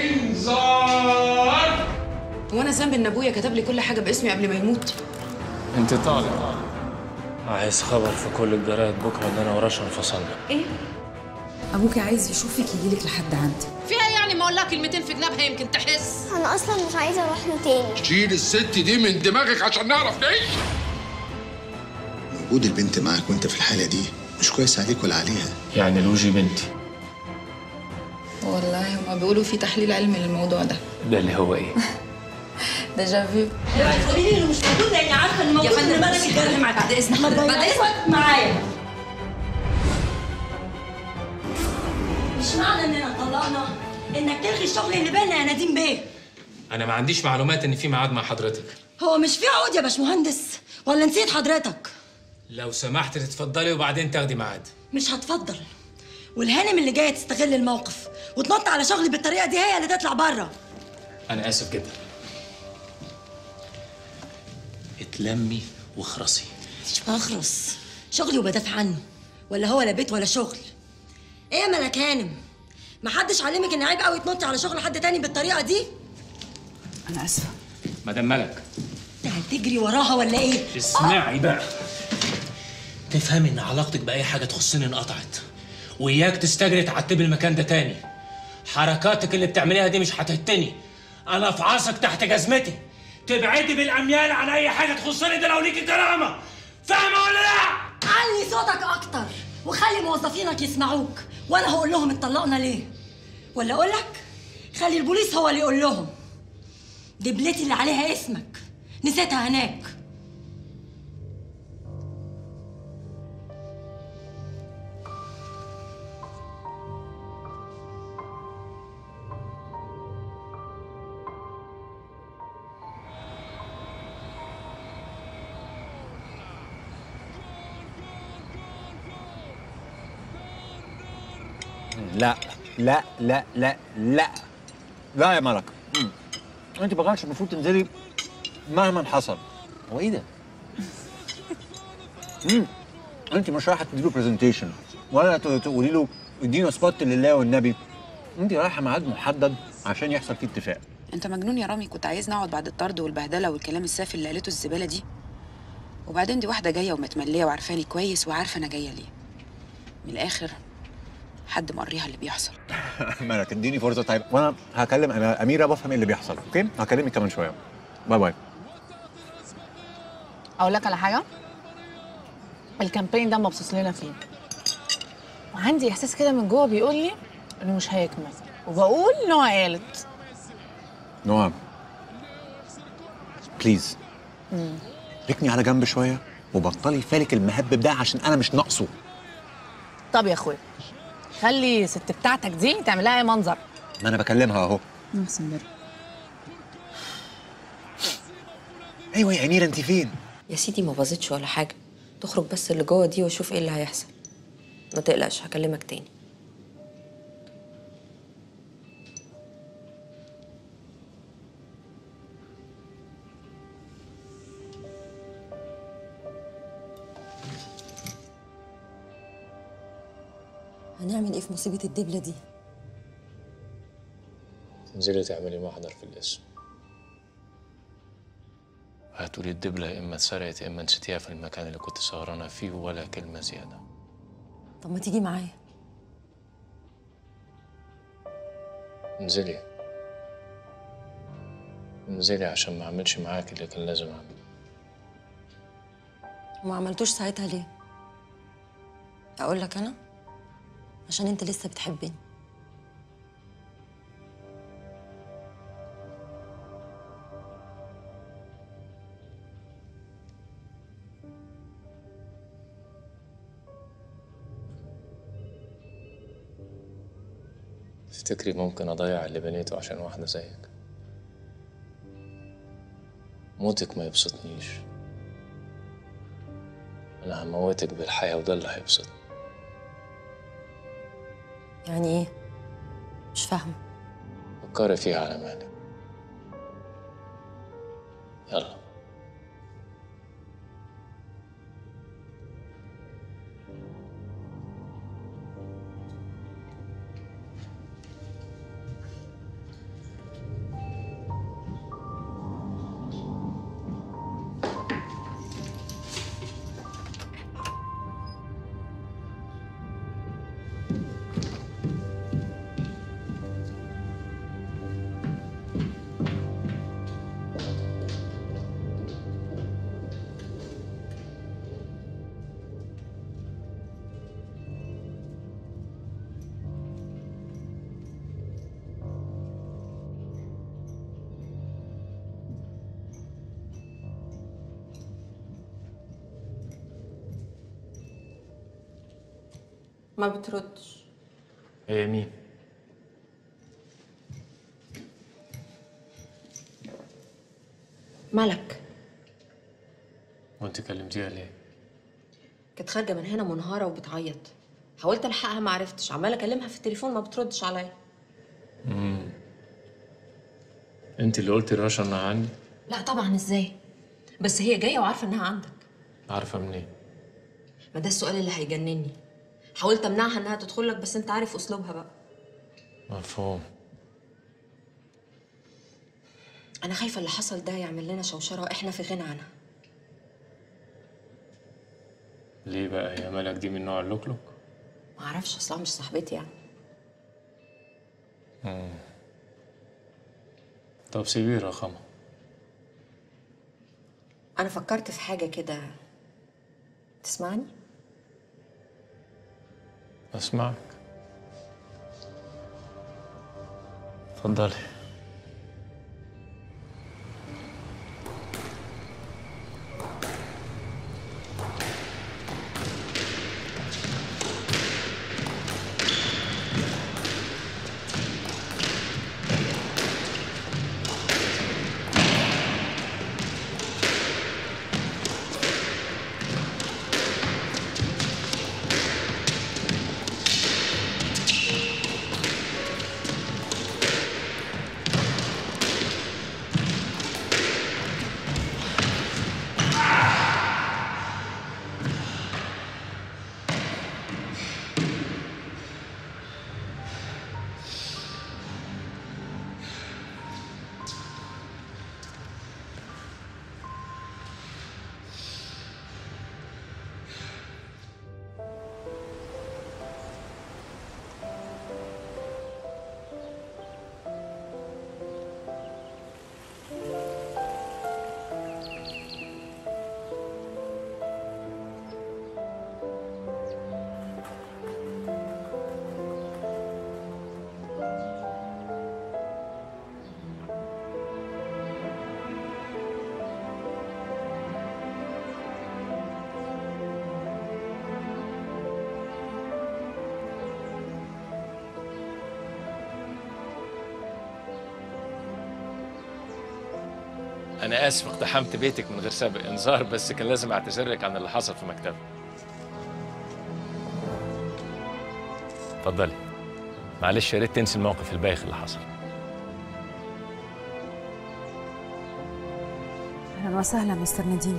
انذار هو انا ذنبي ان ابويا كتب لي كل حاجه باسمي قبل ما يموت انت طالع عايز خبر في كل الجرايد بكره ان انا ورشا انفصلنا ايه ابوكي عايز يشوفك يجيلك لحد عندي فيها يعني ما اقول لها كلمتين في جنابها يمكن تحس انا اصلا مش عايزه اروح له تاني شيل الست دي من دماغك عشان نعرف نعيش وجود البنت معاك وانت في الحاله دي مش كويس عليك ولا عليها يعني لوجي بنتي والله هما بيقولوا في تحليل علمي للموضوع ده ده اللي هو ايه ديجافيو اوعي تقولي لي انه مش موجود لاني عارفه ان موجود فندم ان مالك بس- الجرح معاك بعد إذنك. ما بعد تضيعيش إذنك. وقتك معايا مش معنى اننا اتطلقنا انك تلغي الشغل اللي بينا يا نديم بيه انا ما عنديش معلومات ان في ميعاد مع حضرتك هو مش في عقود يا باشمهندس ولا نسيت حضرتك لو سمحت تتفضلي وبعدين تاخدي ميعاد مش هتفضل والهانم اللي جايه تستغل الموقف وتنط على شغلي بالطريقه دي هي اللي تطلع بره انا اسف جدا اتلمي واخرسي مش اخرس شغلي وبدافع عنه ولا هو لا بيت ولا شغل ايه يا ملك هانم محدش علمك ان عيب قوي تنطي على شغل حد تاني بالطريقه دي انا اسفه مدام ملك انت هتجري وراها ولا ايه اسمعي بقى تفهمي ان علاقتك باي حاجه تخصني انقطعت وإياك تستجري تعتبي المكان ده تاني حركاتك اللي بتعمليها دي مش هتهتني انا في عصك تحت جزمتي تبعدي بالاميال عن اي حاجه تخصني ده لو ليكي كرامه فاهمه ولا لا علي صوتك اكتر وخلي موظفينك يسمعوك وانا هقول لهم اتطلقنا ليه ولا اقول لك خلي البوليس هو اللي يقول لهم دبلتي اللي عليها اسمك نسيتها هناك لا لا لا لا لا لا يا ملك مم. انت ما كانش المفروض تنزلي مهما حصل هو ايه ده؟ امم انت مش رايحه تديله برزنتيشن ولا ت- تقولي له ادينا سبوت لله والنبي انت رايحه ميعاد محدد عشان يحصل فيه اتفاق انت مجنون يا رامي كنت عايزني اقعد بعد الطرد والبهدله والكلام السافل اللي قالته الزباله دي وبعدين دي واحده جايه ومتمليه وعارفاني كويس وعارفه انا جايه ليه من الاخر حد مقريها اللي بيحصل مالك اديني فرصه طيب وانا هكلم انا اميره بفهم ايه اللي بيحصل اوكي هكلمك كمان شويه باي باي اقول لك على حاجه الكامبين ده مبسوط لنا فيه وعندي احساس كده من جوه بيقول لي انه مش هيكمل وبقول ان هو قالت نعم بليز ركني على جنب شويه وبطلي فالك المهبب ده عشان انا مش ناقصه طب يا اخويا خلي ست بتاعتك دي تعمل لها اي منظر ما انا بكلمها اهو محسن برضه ايوه يا اميره انت فين يا سيدي ما باظتش ولا حاجه تخرج بس اللي جوه دي واشوف ايه اللي هيحصل ما تقلقش هكلمك تاني هنعمل ايه في مصيبه الدبله دي تنزلي تعملي محضر في الاسم هتقولي الدبلة يا إما اتسرقت يا إما نسيتيها في المكان اللي كنت سهرانة فيه ولا كلمة زيادة طب ما تيجي معايا انزلي انزلي عشان ما أعملش معاك اللي كان لازم أعمله وما عملتوش ساعتها ليه اقول لك انا عشان انت لسه بتحبني تفتكري ممكن أضيع اللي بنيته عشان واحدة زيك موتك ما يبسطنيش أنا هموتك بالحياة وده اللي هيبسطني يعني ايه مش فاهمه فكري فيها على مهلك يلا ما بتردش هي مين؟ ملك وأنت كلمتيها ليه؟ كانت خارجه من هنا منهاره وبتعيط حاولت الحقها ما عرفتش عماله اكلمها في التليفون ما بتردش عليا مم. أنت اللي قلتي لرشا إنها عندي؟ لا طبعا ازاي بس هي جايه وعارفه انها عندك عارفة منين؟ ما ده السؤال اللي هيجنني حاولت امنعها انها تدخل لك بس انت عارف اسلوبها بقى مفهوم انا خايفه اللي حصل ده يعمل لنا شوشره واحنا في غنى عنها ليه بقى هي مالك دي من نوع اللوكلوك؟ ما اعرفش اصلا مش صاحبتي يعني مم. طب سيبيه رقمها انا فكرت في حاجه كده تسمعني أسمعك اتفضلي انا اسف اقتحمت بيتك من غير سابق انذار بس كان لازم اعتذر لك عن اللي حصل في مكتبي اتفضلي معلش يا ريت تنسي الموقف البايخ اللي حصل اهلا وسهلا مستر نديم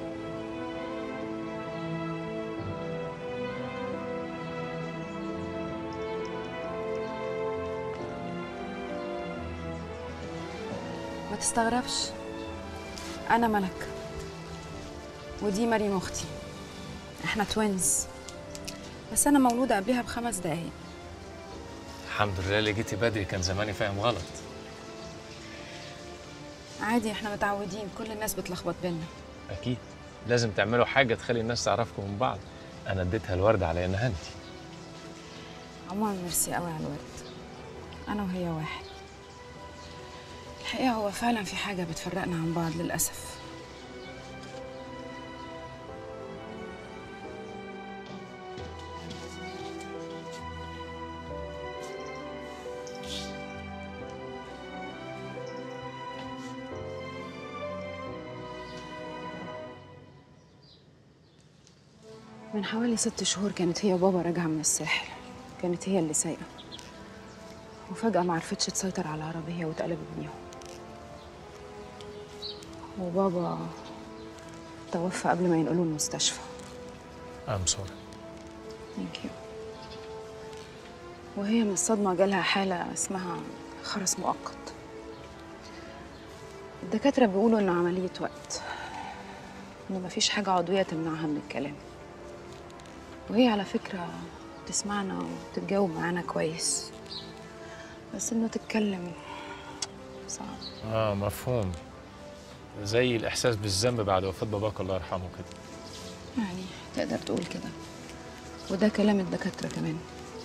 ما تستغربش انا ملك ودي مريم اختي احنا توينز بس انا مولوده قبلها بخمس دقايق الحمد لله اللي جيتي بدري كان زماني فاهم غلط عادي احنا متعودين كل الناس بتلخبط بينا اكيد لازم تعملوا حاجه تخلي الناس تعرفكم من بعض انا اديتها الورد على انها انت عموما ميرسي قوي على الورد انا وهي واحد الحقيقه هو فعلا في حاجه بتفرقنا عن بعض للاسف من حوالي ست شهور كانت هي وبابا راجعة من الساحل كانت هي اللي سايقة وفجأة ما عرفتش تسيطر على العربية واتقلبت بيهم وبابا توفى قبل ما ينقلوه المستشفى ام سوري ثانك يو وهي من الصدمة جالها حالة اسمها خرس مؤقت الدكاترة بيقولوا إنه عملية وقت إنه مفيش حاجة عضوية تمنعها من الكلام وهي على فكرة بتسمعنا وبتتجاوب معانا كويس بس إنه تتكلم صعب اه مفهوم زي الاحساس بالذنب بعد وفاه باباك الله يرحمه كده يعني تقدر تقول كده وده كلام الدكاترة كمان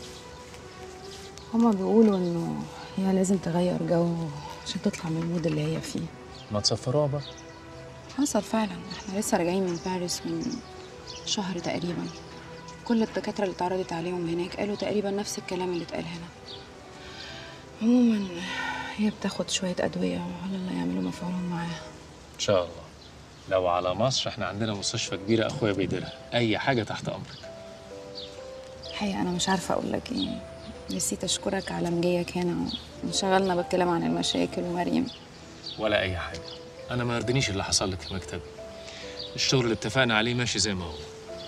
هما بيقولوا إنه هي لازم تغير جو عشان تطلع من المود اللي هي فيه ما تسفروها بقى حصل فعلا احنا لسه راجعين من باريس من شهر تقريبا كل الدكاترة اللي اتعرضت عليهم هناك قالوا تقريبا نفس الكلام اللي اتقال هنا عموما هي بتاخد شوية أدوية وعلى الله يعملوا مفعولهم معاها ان شاء الله لو على مصر احنا عندنا مستشفى كبيره اخويا بيديرها اي حاجه تحت امرك الحقيقة أنا مش عارفة أقول لك إيه نسيت أشكرك على مجيك هنا وانشغلنا بالكلام عن المشاكل ومريم ولا اي حاجه انا ما يرضينيش اللي حصل لك في مكتبي الشغل اللي اتفقنا عليه ماشي زي ما هو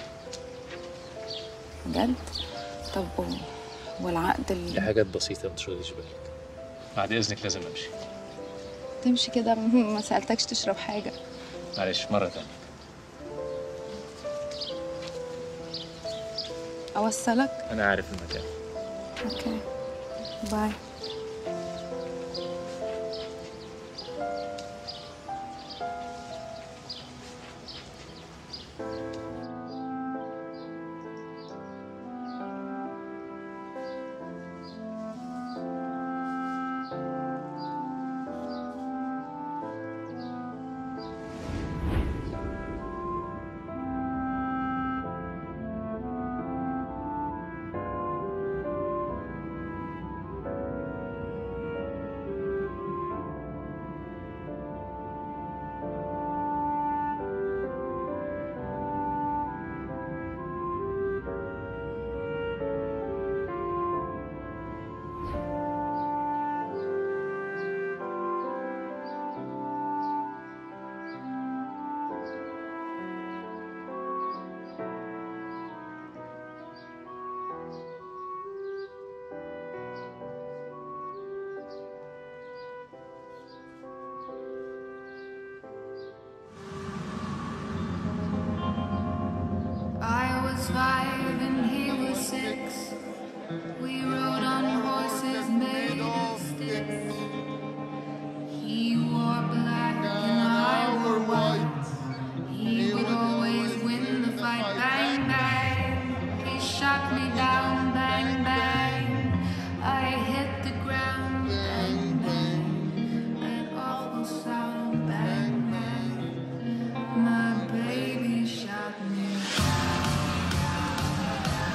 بجد طب و- والعقد دي اللي حاجات بسيطه ما تشغليش بالك بعد اذنك لازم امشي تمشي كده ما سألتكش تشرب حاجة معلش مره تانية أوصلك انا عارف المكان أوكي باي I was five and he was six. We rode on horses made of sticks. He wore black and I wore white. He would always win the fight. Bang bang. He shot me down. Bang bang. I hit the ground. Bang bang. That awful sound. Bang bang. My baby shot me.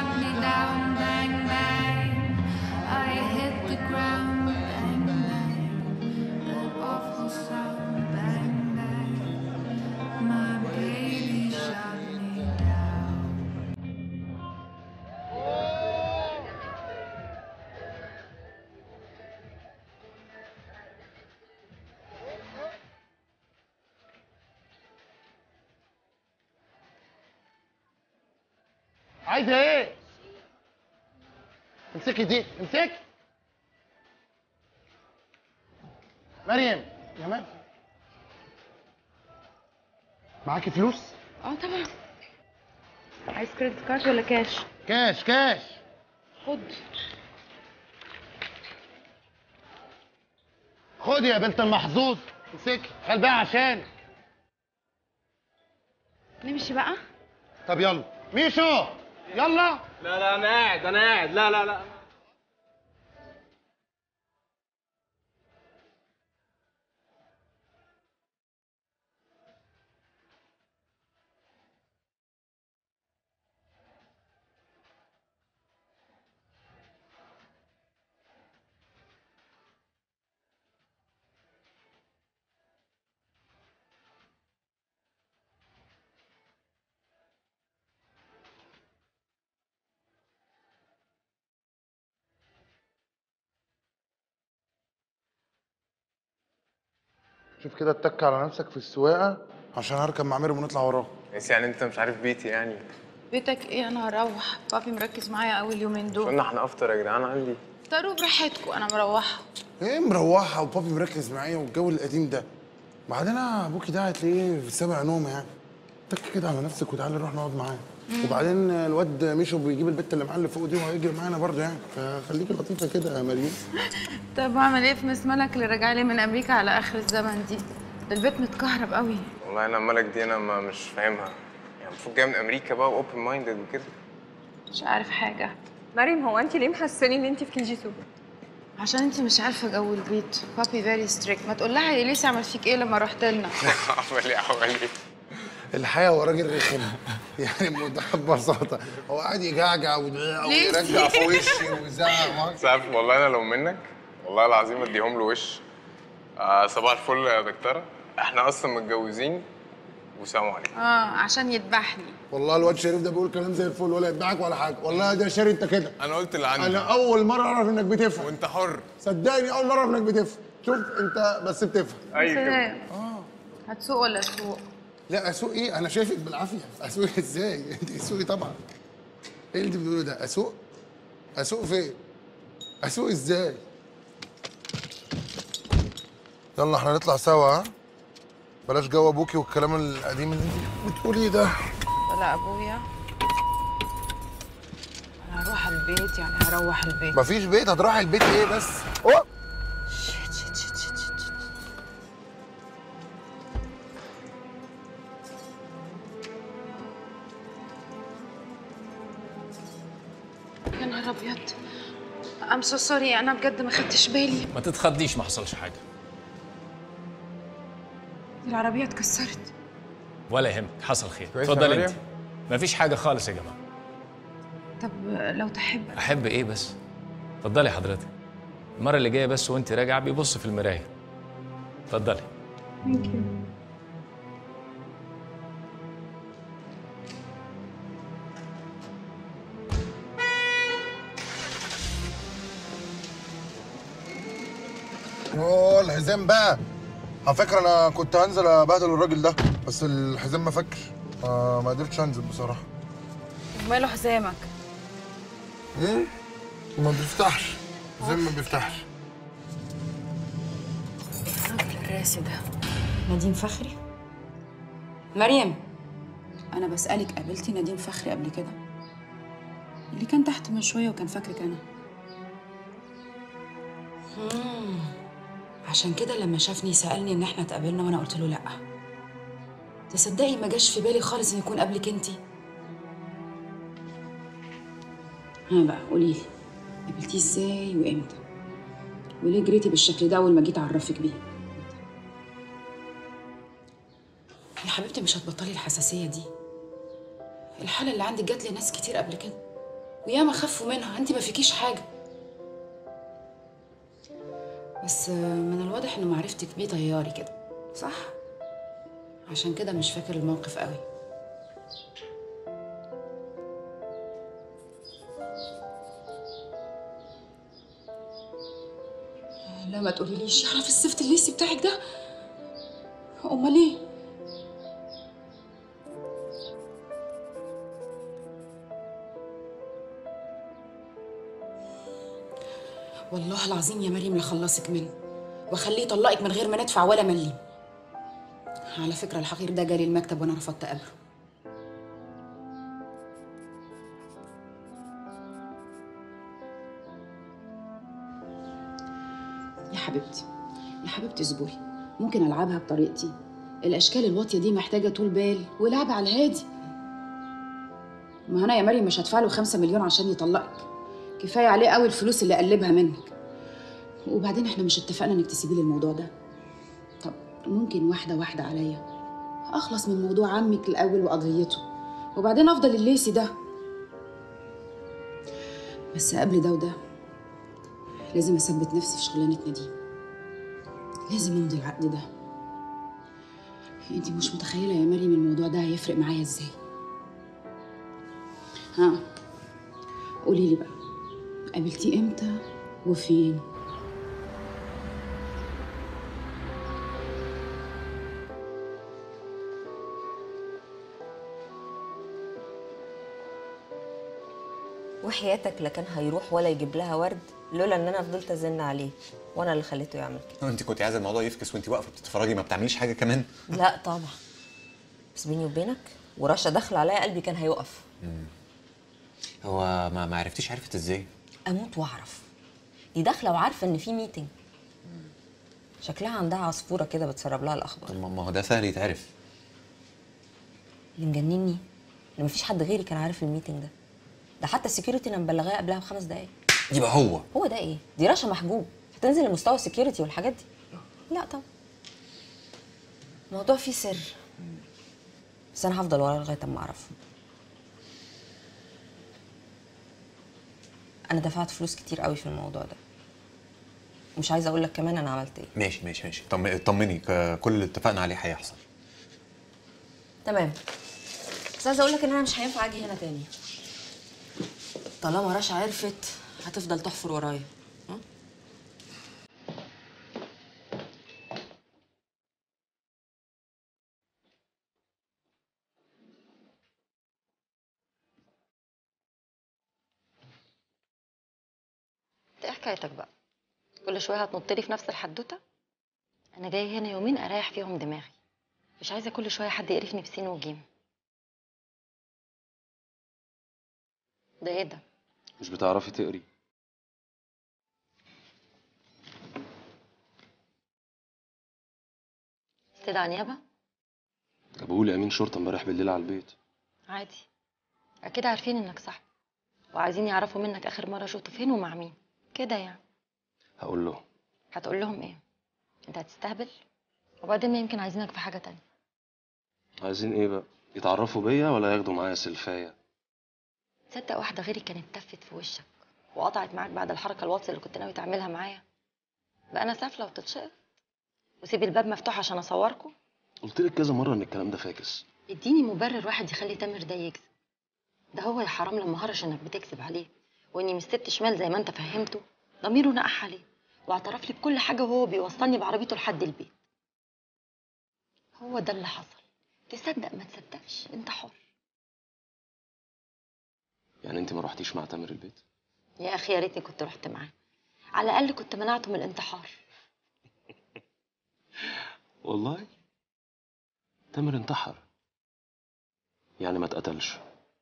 shot me down, bang bang. I hit the ground, bang bang. That awful sound, bang bang. My baby shot me down. عايزه ايه؟ امسكي دي امسكي مريم يا مريم معاكي فلوس؟ اه طبعا عايز كريدت كارد ولا كاش كاش كاش خد خدي يا بنت المحظوظ امسكي خلي بقى عشان نمشي بقى طب يلا ميشو يلا لا لا انا قاعد انا قاعد لا لا لا شوف كده اتك على نفسك في السواقه عشان هركب مع مريم ونطلع وراه بس يعني انت مش عارف بيتي يعني بيتك ايه انا هروح بابي مركز معايا قوي اليومين دول قلنا احنا افطر يا جدعان عندي اختاروا براحتكم انا مروحه ايه مروحه وبابي مركز معايا والجو القديم ده بعدين أنا ابوكي ده هتلاقيه في سبع نوم يعني تك كده على نفسك وتعالي نروح نقعد معاه مم. وبعدين الواد ميشو بيجيب البت اللي معاه اللي فوق دي وهيجري معانا برضه يعني فخليكي لطيفه كده يا مريم طب اعمل ايه في مس ملك اللي راجعه لي من امريكا على اخر الزمن دي ده البيت متكهرب قوي والله انا مالك دي انا ما مش فاهمها يعني المفروض جايه من امريكا بقى واوبن مايندد وكده مش عارف حاجه مريم هو انت ليه محسساني ان انت في كي جي سوبر عشان انت مش عارفه جو البيت بابي فيري ستريكت ما تقول لها اليسا عمل فيك ايه لما رحت لنا عمل ايه عمل ايه الحقيقه هو راجل رخم يعني بمنتهى البساطه هو قاعد يجعجع ويرجع في وشي ويزعق بس عارف والله انا لو منك والله العظيم اديهم له وش آه صباح الفل يا دكتوره احنا اصلا متجوزين وسلام عليكم اه عشان يذبحني والله الواد شريف ده بيقول كلام زي الفل ولا يدعك ولا حاجه والله ده شاري انت كده انا قلت اللي عندي انا اول مره اعرف انك بتفهم وانت حر صدقني اول مره اعرف انك بتفهم شوف انت بس بتفهم سلام هتسوق ولا اسوق لا اسوق ايه انا شايفك بالعافيه اسوق ازاي انت اسوقي طبعا ايه اللي انت بتقوله ده اسوق اسوق فين اسوق ازاي يلا احنا نطلع سوا ها بلاش جو ابوكي والكلام القديم اللي انت بتقوليه ده ولا ابويا انا هروح البيت يعني هروح البيت مفيش بيت هتروحي البيت ايه بس أوه. شيت شيت شيت شيت شيت شيت. يا نهار ابيض ام سو سوري انا بجد ما خدتش بالي ما تتخضيش ما حصلش حاجه العربيه اتكسرت ولا يهمك حصل خير كويس يا اتفضل مريم؟ انت مفيش حاجه خالص يا جماعه طب لو تحب احب ايه بس اتفضلي حضرتك المره اللي جايه بس وانت راجعه بيبص في المرايه اتفضلي ثانك يو اوه الحزام بقى على فكره انا كنت هنزل ابهدل الراجل ده بس الحزام ما فكش آه ما قدرتش انزل بصراحه وماله حزامك ايه ما بيفتحش الحزام ما بيفتحش الراجل الراسي ده نديم فخري مريم انا بسالك قابلتي نديم فخري قبل كده اللي كان تحت من شويه وكان فاكرك انا مم. عشان كده لما شافني سالني ان احنا اتقابلنا وانا قلت له لا تصدقي ما جاش في بالي خالص ان يكون قبلك انتي ها بقى قولي لي قابلتيه ازاي وامتى وليه جريتي بالشكل ده اول ما جيت اعرفك بيه يا حبيبتي مش هتبطلي الحساسيه دي الحاله اللي عندك جات لي ناس كتير قبل كده وياما خفوا منها انت ما فيكيش حاجه بس آه، من الواضح ان معرفتك بيه طياري كده صح عشان كده مش فاكر الموقف قوي لا ما تقوليليش يعرف السفت الليسي بتاعك ده امال ايه والله العظيم يا مريم لخلصك منه واخليه يطلقك من غير ما ندفع ولا مليم على فكرة الحقير ده جالي المكتب وانا رفضت اقابله يا حبيبتي يا حبيبتي اصبري ممكن العبها بطريقتي الاشكال الواطيه دي محتاجه طول بال ولعب على الهادي ما انا يا مريم مش هدفع له خمسة مليون عشان يطلقك كفايه عليه قوي الفلوس اللي قلبها منك وبعدين احنا مش اتفقنا انك تسيبي لي الموضوع ده طب ممكن واحده واحده عليا اخلص من موضوع عمك الاول وقضيته وبعدين افضل الليسي ده بس قبل ده وده لازم اثبت نفسي في شغلانتنا دي لازم امضي العقد ده انت مش متخيله يا مريم الموضوع ده هيفرق معايا ازاي ها قولي لي بقى قابلتيه امتى وفين وحياتك لا كان هيروح ولا يجيب لها ورد لولا ان انا فضلت ازن عليه وانا اللي خليته يعمل كده انت كنت عايزه الموضوع يفكس وانت واقفه بتتفرجي ما بتعمليش حاجه كمان لا طبعا بس بيني وبينك ورشا داخله عليا قلبي كان هيقف هو ما ما عرفتيش عرفت ازاي اموت واعرف دي داخله وعارفه ان في ميتنج شكلها عندها عصفوره كده بتسرب لها الاخبار طب ما ما هو ده سهل يتعرف اللي مجنني ان مفيش حد غيري كان عارف الميتنج ده ده حتى السكيورتي انا مبلغاه قبلها بخمس دقايق يبقى هو هو ده ايه دي رشا محجوب هتنزل لمستوى السكيورتي والحاجات دي لا طبعا الموضوع فيه سر بس انا هفضل وراه لغايه اما اعرفه انا دفعت فلوس كتير قوي في الموضوع ده مش عايزه اقول لك كمان انا عملت ايه ماشي ماشي ماشي طم- طمني ك- كل اللي اتفقنا عليه هيحصل تمام بس عايزه اقول لك ان انا مش هينفع اجي هنا تاني طالما رشا عرفت هتفضل تحفر ورايا ها؟ انت ايه حكايتك بقى كل شويه هتنط لي في نفس الحدوته انا جاي هنا يومين اريح فيهم دماغي مش عايزه كل شويه حد يقرفني بسين وجيم ده ايه ده مش بتعرفي تقري استدعى نيابه جابوا لي امين شرطه امبارح بالليل على البيت عادي اكيد عارفين انك صاحبي وعايزين يعرفوا منك اخر مره شفته فين ومع مين كده يعني هقول له هتقول لهم ايه انت هتستهبل وبعدين ما يمكن عايزينك في حاجه تانية عايزين ايه بقى يتعرفوا بيا ولا ياخدوا معايا سلفايه تصدق واحده غيري كانت تفت في وشك وقطعت معاك بعد الحركه الواطيه اللي كنت ناوي تعملها معايا بقى انا سافله وتتشقط وسيب الباب مفتوح عشان اصوركم قلت لك كذا مره ان الكلام ده فاكس اديني مبرر واحد يخلي تامر ده يكذب ده هو يا حرام لما هرش انك بتكذب عليه واني مش ست شمال زي ما انت فهمته ضميره نقح عليه واعترف لي بكل حاجه وهو بيوصلني بعربيته لحد البيت هو ده اللي حصل تصدق ما تصدقش انت حر يعني انت ما رحتيش مع تامر البيت يا اخي يا ريتني كنت رحت معاه على الاقل كنت منعته من الانتحار والله تامر انتحر يعني ما اتقتلش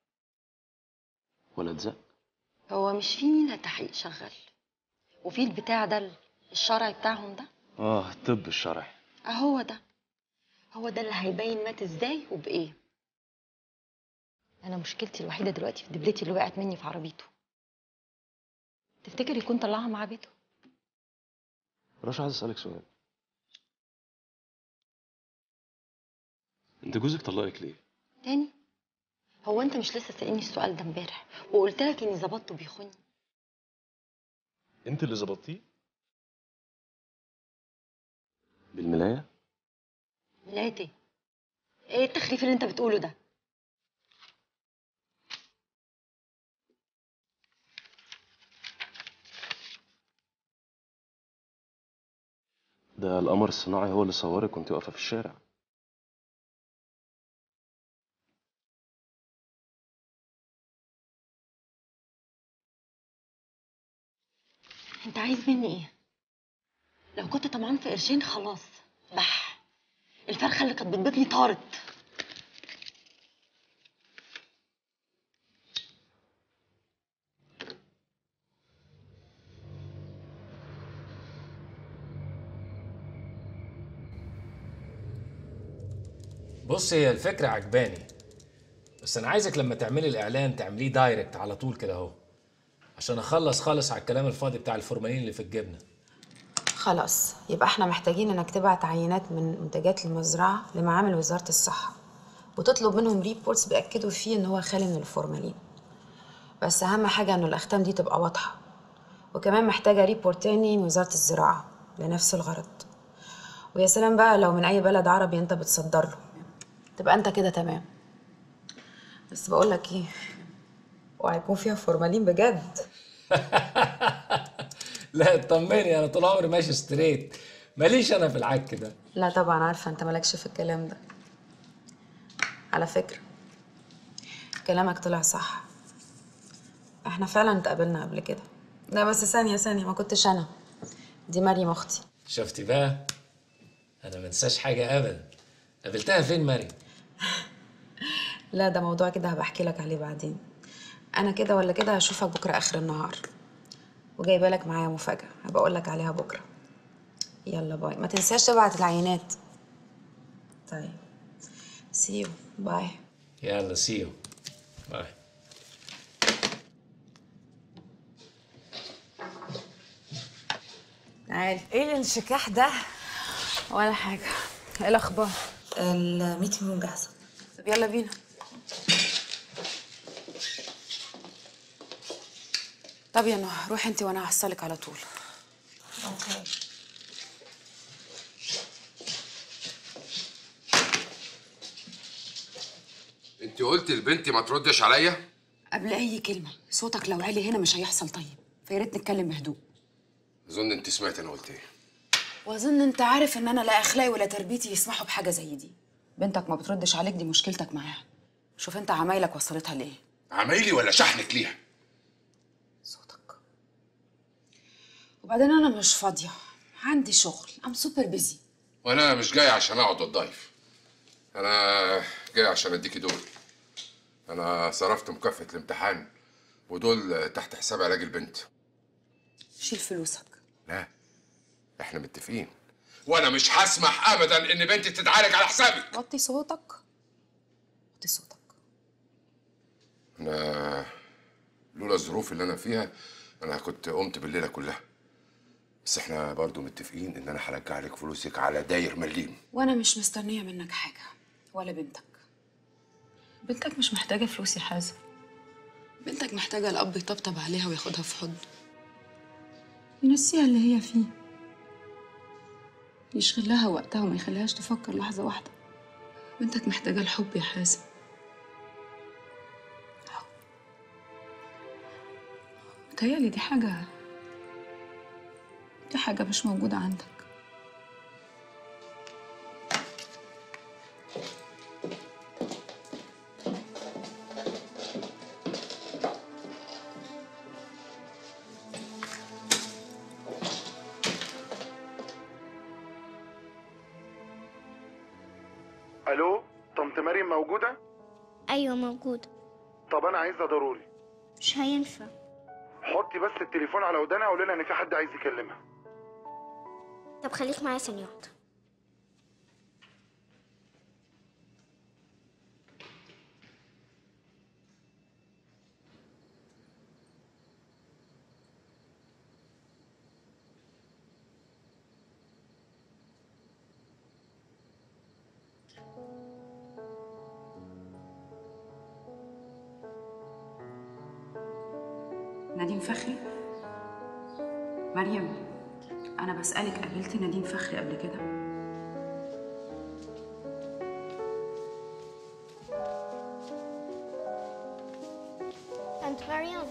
ولا اتزق هو مش في مينا تحقيق شغال وفي البتاع ده الشرعي بتاعهم ده اه الطب الشرعي اهو ده هو ده اللي هيبين مات ازاي وبايه انا مشكلتي الوحيده دلوقتي في دبلتي اللي وقعت مني في عربيته تفتكر يكون طلعها مع بيته رشا عايز اسالك سؤال انت جوزك طلقك ليه تاني هو انت مش لسه سألني السؤال ده امبارح وقلت لك اني ظبطته بيخوني انت اللي ظبطتيه بالملايه لقيت ايه ايه التخريف اللي انت بتقوله ده ده القمر الصناعي هو اللي صورك وانت واقفه في الشارع انت عايز مني ايه لو كنت طمعان في قرشين خلاص بح الفرخه اللي كانت بتبيض لي طارت بص هي الفكرة عجباني بس أنا عايزك لما تعملي الإعلان تعمليه دايركت على طول كده أهو عشان أخلص خالص على الكلام الفاضي بتاع الفورمالين اللي في الجبنة خلاص يبقى احنا محتاجين انك تبعت عينات من منتجات المزرعة لمعامل وزارة الصحة وتطلب منهم ريبورتس بيأكدوا فيه ان هو خالي من الفورمالين بس اهم حاجة انه الاختام دي تبقى واضحة وكمان محتاجة ريبورت تاني من وزارة الزراعة لنفس الغرض ويا سلام بقى لو من اي بلد عربي انت بتصدر له تبقى انت كده تمام بس بقول لك ايه وهيكون فيها فورمالين بجد لا اطمني أنا طول عمري ماشي ستريت ماليش أنا في العك ده لا طبعا عارفة انت مالكش في الكلام ده على فكرة كلامك طلع صح احنا فعلا اتقابلنا قبل كده لا بس ثانية ثانية ما كنتش انا دي مريم اختي شفتي بقى أنا منساش حاجة أبدا قابلتها فين مريم؟ لا ده موضوع كده هبحكي لك عليه بعدين انا كده ولا كده هشوفك بكرة اخر النهار وجايبه لك معايا مفاجأة هبقى اقول لك عليها بكرة يلا باي ما تنساش تبعت العينات طيب سي يو باي يلا سيو باي تعالي ايه الانشكاح ده ولا حاجة ايه الاخبار الميتنج جاهزة طب يلا بينا طب يا نهى روحي انت وانا هحصلك على طول اوكي انت قلت لبنتي ما تردش عليا قبل اي كلمة صوتك لو عالي هنا مش هيحصل طيب فيا ريت نتكلم بهدوء اظن انت سمعت انا قلت ايه واظن انت عارف ان انا لا اخلاقي ولا تربيتي يسمحوا بحاجة زي دي بنتك ما بتردش عليك دي مشكلتك معاها شوف انت عمايلك وصلتها لايه عمايلي ولا شحنك ليها وبعدين انا مش فاضية عندي شغل ام سوبر بيزي وانا مش جاي عشان اقعد اتضايف انا جاي عشان اديكي دول انا صرفت مكافأة الامتحان ودول تحت حساب علاج البنت شيل فلوسك لا احنا متفقين وانا مش هسمح ابدا ان بنتي تتعالج على حسابي وطي صوتك وطي صوتك انا لولا الظروف اللي انا فيها انا كنت قمت بالليله كلها بس احنا برضو متفقين ان انا هرجع لك فلوسك على داير مليم وانا مش مستنية منك حاجة ولا بنتك بنتك مش محتاجة فلوس يا حازم بنتك محتاجة الأب يطبطب عليها وياخدها في حضنه ينسيها اللي هي فيه يشغل لها وقتها وما يخليهاش تفكر لحظة واحدة بنتك محتاجة الحب يا حازم متهيألي دي حاجة دي حاجة مش موجودة عندك الو طنط مريم موجوده ايوه موجود طب انا عايزها ضروري مش هينفع حطي بس التليفون على ودانها وقولي لها ان في حد عايز يكلمها طب خليك معايا ثانية واحدة نديم فخري مريم انا بسالك قابلتي نديم فخري قبل كده انت مريم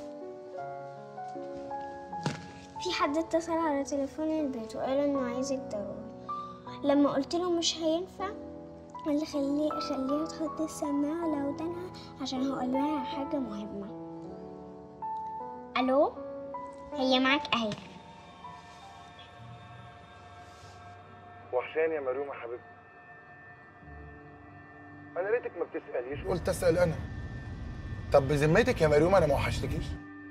في حد اتصل على تليفون البيت وقال انه عايزك ضروري لما قلت له مش هينفع قال لي خليه خليها تحط السماعة على ودانها عشان هقول لها حاجة مهمة الو هي معاك اهي وحشاني يا مريوم يا حبيبتي انا ليتك ما بتساليش قلت اسال انا طب بذمتك يا مريوم انا ما وحشتكيش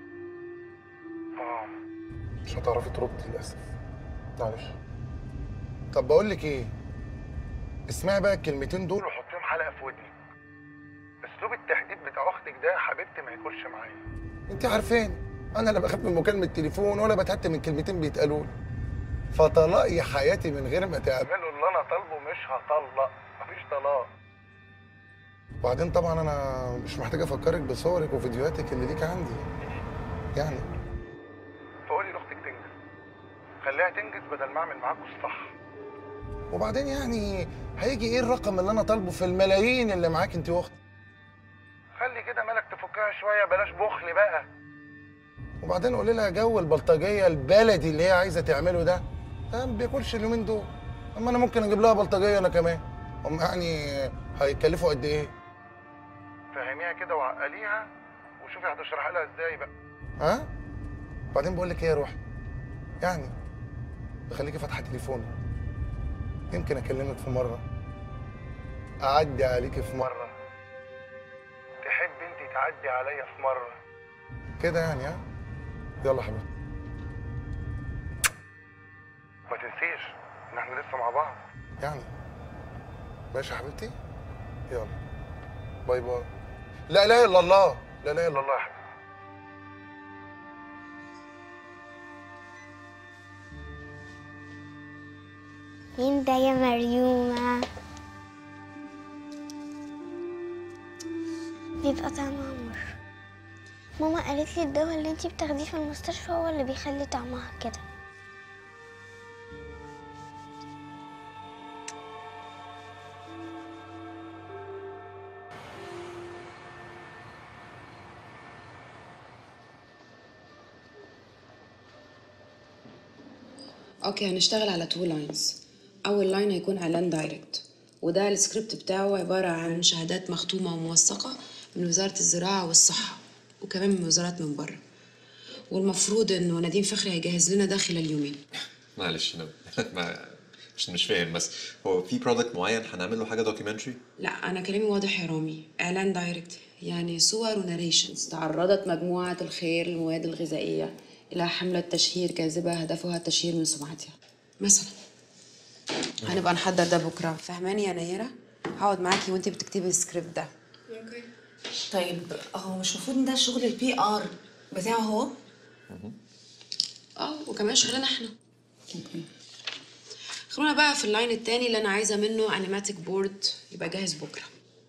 اه مش هتعرفي تردي للاسف معلش طب بقول لك ايه اسمعي بقى الكلمتين دول وحطيهم حلقه في ودني اسلوب التهديد بتاع اختك ده يا حبيبتي ما ياكلش معايا انت عارفين انا لا بخاف من مكالمه تليفون ولا بتهت من كلمتين بيتقالوا لي فطلاقي حياتي من غير ما تعملوا اللي انا طالبه مش هطلق مفيش طلاق وبعدين طبعا انا مش محتاج افكرك بصورك وفيديوهاتك اللي ليك عندي يعني فقولي لاختك تنجز خليها تنجز بدل ما اعمل معاكوا الصح وبعدين يعني هيجي ايه الرقم اللي انا طالبه في الملايين اللي معاك انت واختك خلي كده مالك تفكها شويه بلاش بخل بقى وبعدين قولي لها جو البلطجيه البلدي اللي هي عايزه تعمله ده ده ما بياكلش اليومين دول اما انا ممكن اجيب لها بلطجيه انا كمان هم يعني هيكلفوا قد ايه فهميها كده وعقليها وشوفي هتشرحي لها ازاي بقى ها وبعدين بقول لك ايه يا روحي يعني خليكي فاتحه تليفوني يمكن اكلمك في مره اعدي عليكي في مره تحب انت تعدي عليا في مره كده يعني ها يلا حبيبي ما تنسيش ان احنا لسه مع بعض يعني ماشي يا حبيبتي يلا باي باي لا اله الا الله لا اله الا الله يا حبيبي مين ده يا مريومة بيبقى طعمها مر ماما قالت لي الدواء اللي انتي بتاخديه في المستشفى هو اللي بيخلي طعمها كده اوكي هنشتغل على تو لاينز اول لاين هيكون اعلان دايركت وده السكريبت بتاعه عباره عن شهادات مختومه وموثقه من وزاره الزراعه والصحه وكمان من وزارات من بره والمفروض انه نديم فخري هيجهز لنا ده خلال يومين معلش انا ما مش مش فاهم بس هو في برودكت معين هنعمل له حاجه دوكيومنتري لا انا كلامي واضح يا رامي اعلان دايركت يعني صور وناريشنز تعرضت مجموعه الخير للمواد الغذائيه الى حمله تشهير كاذبه هدفها التشهير من سمعتها مثلا هنبقى نحضر ده بكره فهماني يا نيره هقعد معاكي وانتي بتكتبي السكريبت ده طيب هو مش المفروض ان ده شغل البي ار بتاعه هو اه وكمان شغلنا احنا خلونا بقى في اللاين التاني اللي انا عايزه منه انيماتيك بورد يبقى جاهز بكره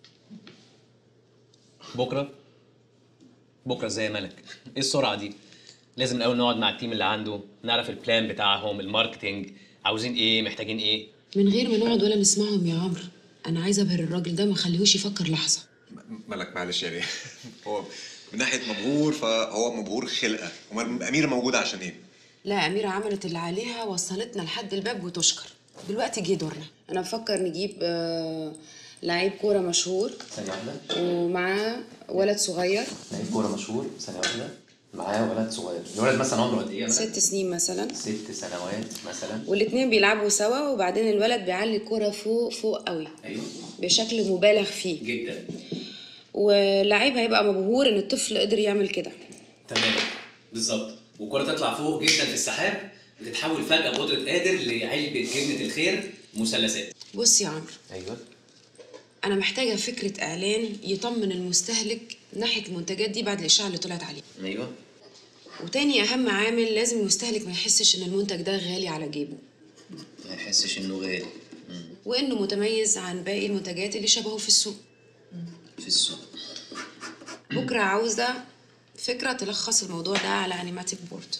بكره بكره ازاي يا ملك ايه السرعه دي لازم الاول نقعد مع التيم اللي عنده نعرف البلان بتاعهم الماركتينج عاوزين ايه محتاجين ايه من غير ما نقعد ولا نسمعهم يا عمرو انا عايزه ابهر الراجل ده ما اخليهوش يفكر لحظه ملك معلش يعني هو من ناحيه مبهور فهو مبهور خلقه امال اميره موجوده عشان ايه؟ لا أميرة عملت اللي عليها وصلتنا لحد الباب وتشكر دلوقتي جه دورنا أنا بفكر نجيب آه، لعيب كورة مشهور ثانية واحدة ومعاه ولد صغير لعيب كورة مشهور ثانية واحدة معاه ولد صغير الولد مثلا عمره قد ايه؟ مثلا؟ ست سنين مثلا ست سنوات مثلا والاتنين بيلعبوا سوا وبعدين الولد بيعلي الكورة فوق فوق قوي ايوه بشكل مبالغ فيه جدا واللعيب هيبقى مبهور إن الطفل قدر يعمل كده تمام بالظبط والكرة تطلع فوق جدا في السحاب بتتحول فجأة بقدرة قادر لعلبة جبنة الخير مثلثات بص يا عمرو ايوه أنا محتاجة فكرة إعلان يطمن المستهلك ناحية المنتجات دي بعد الإشاعة اللي طلعت عليه ايوه وتاني أهم عامل لازم المستهلك ما يحسش إن المنتج ده غالي على جيبه ما يحسش انه غالي وإنه متميز عن باقي المنتجات اللي شبهه في السوق في السوق بكرة عاوزة فكرة تلخص الموضوع ده على انيماتيك بورد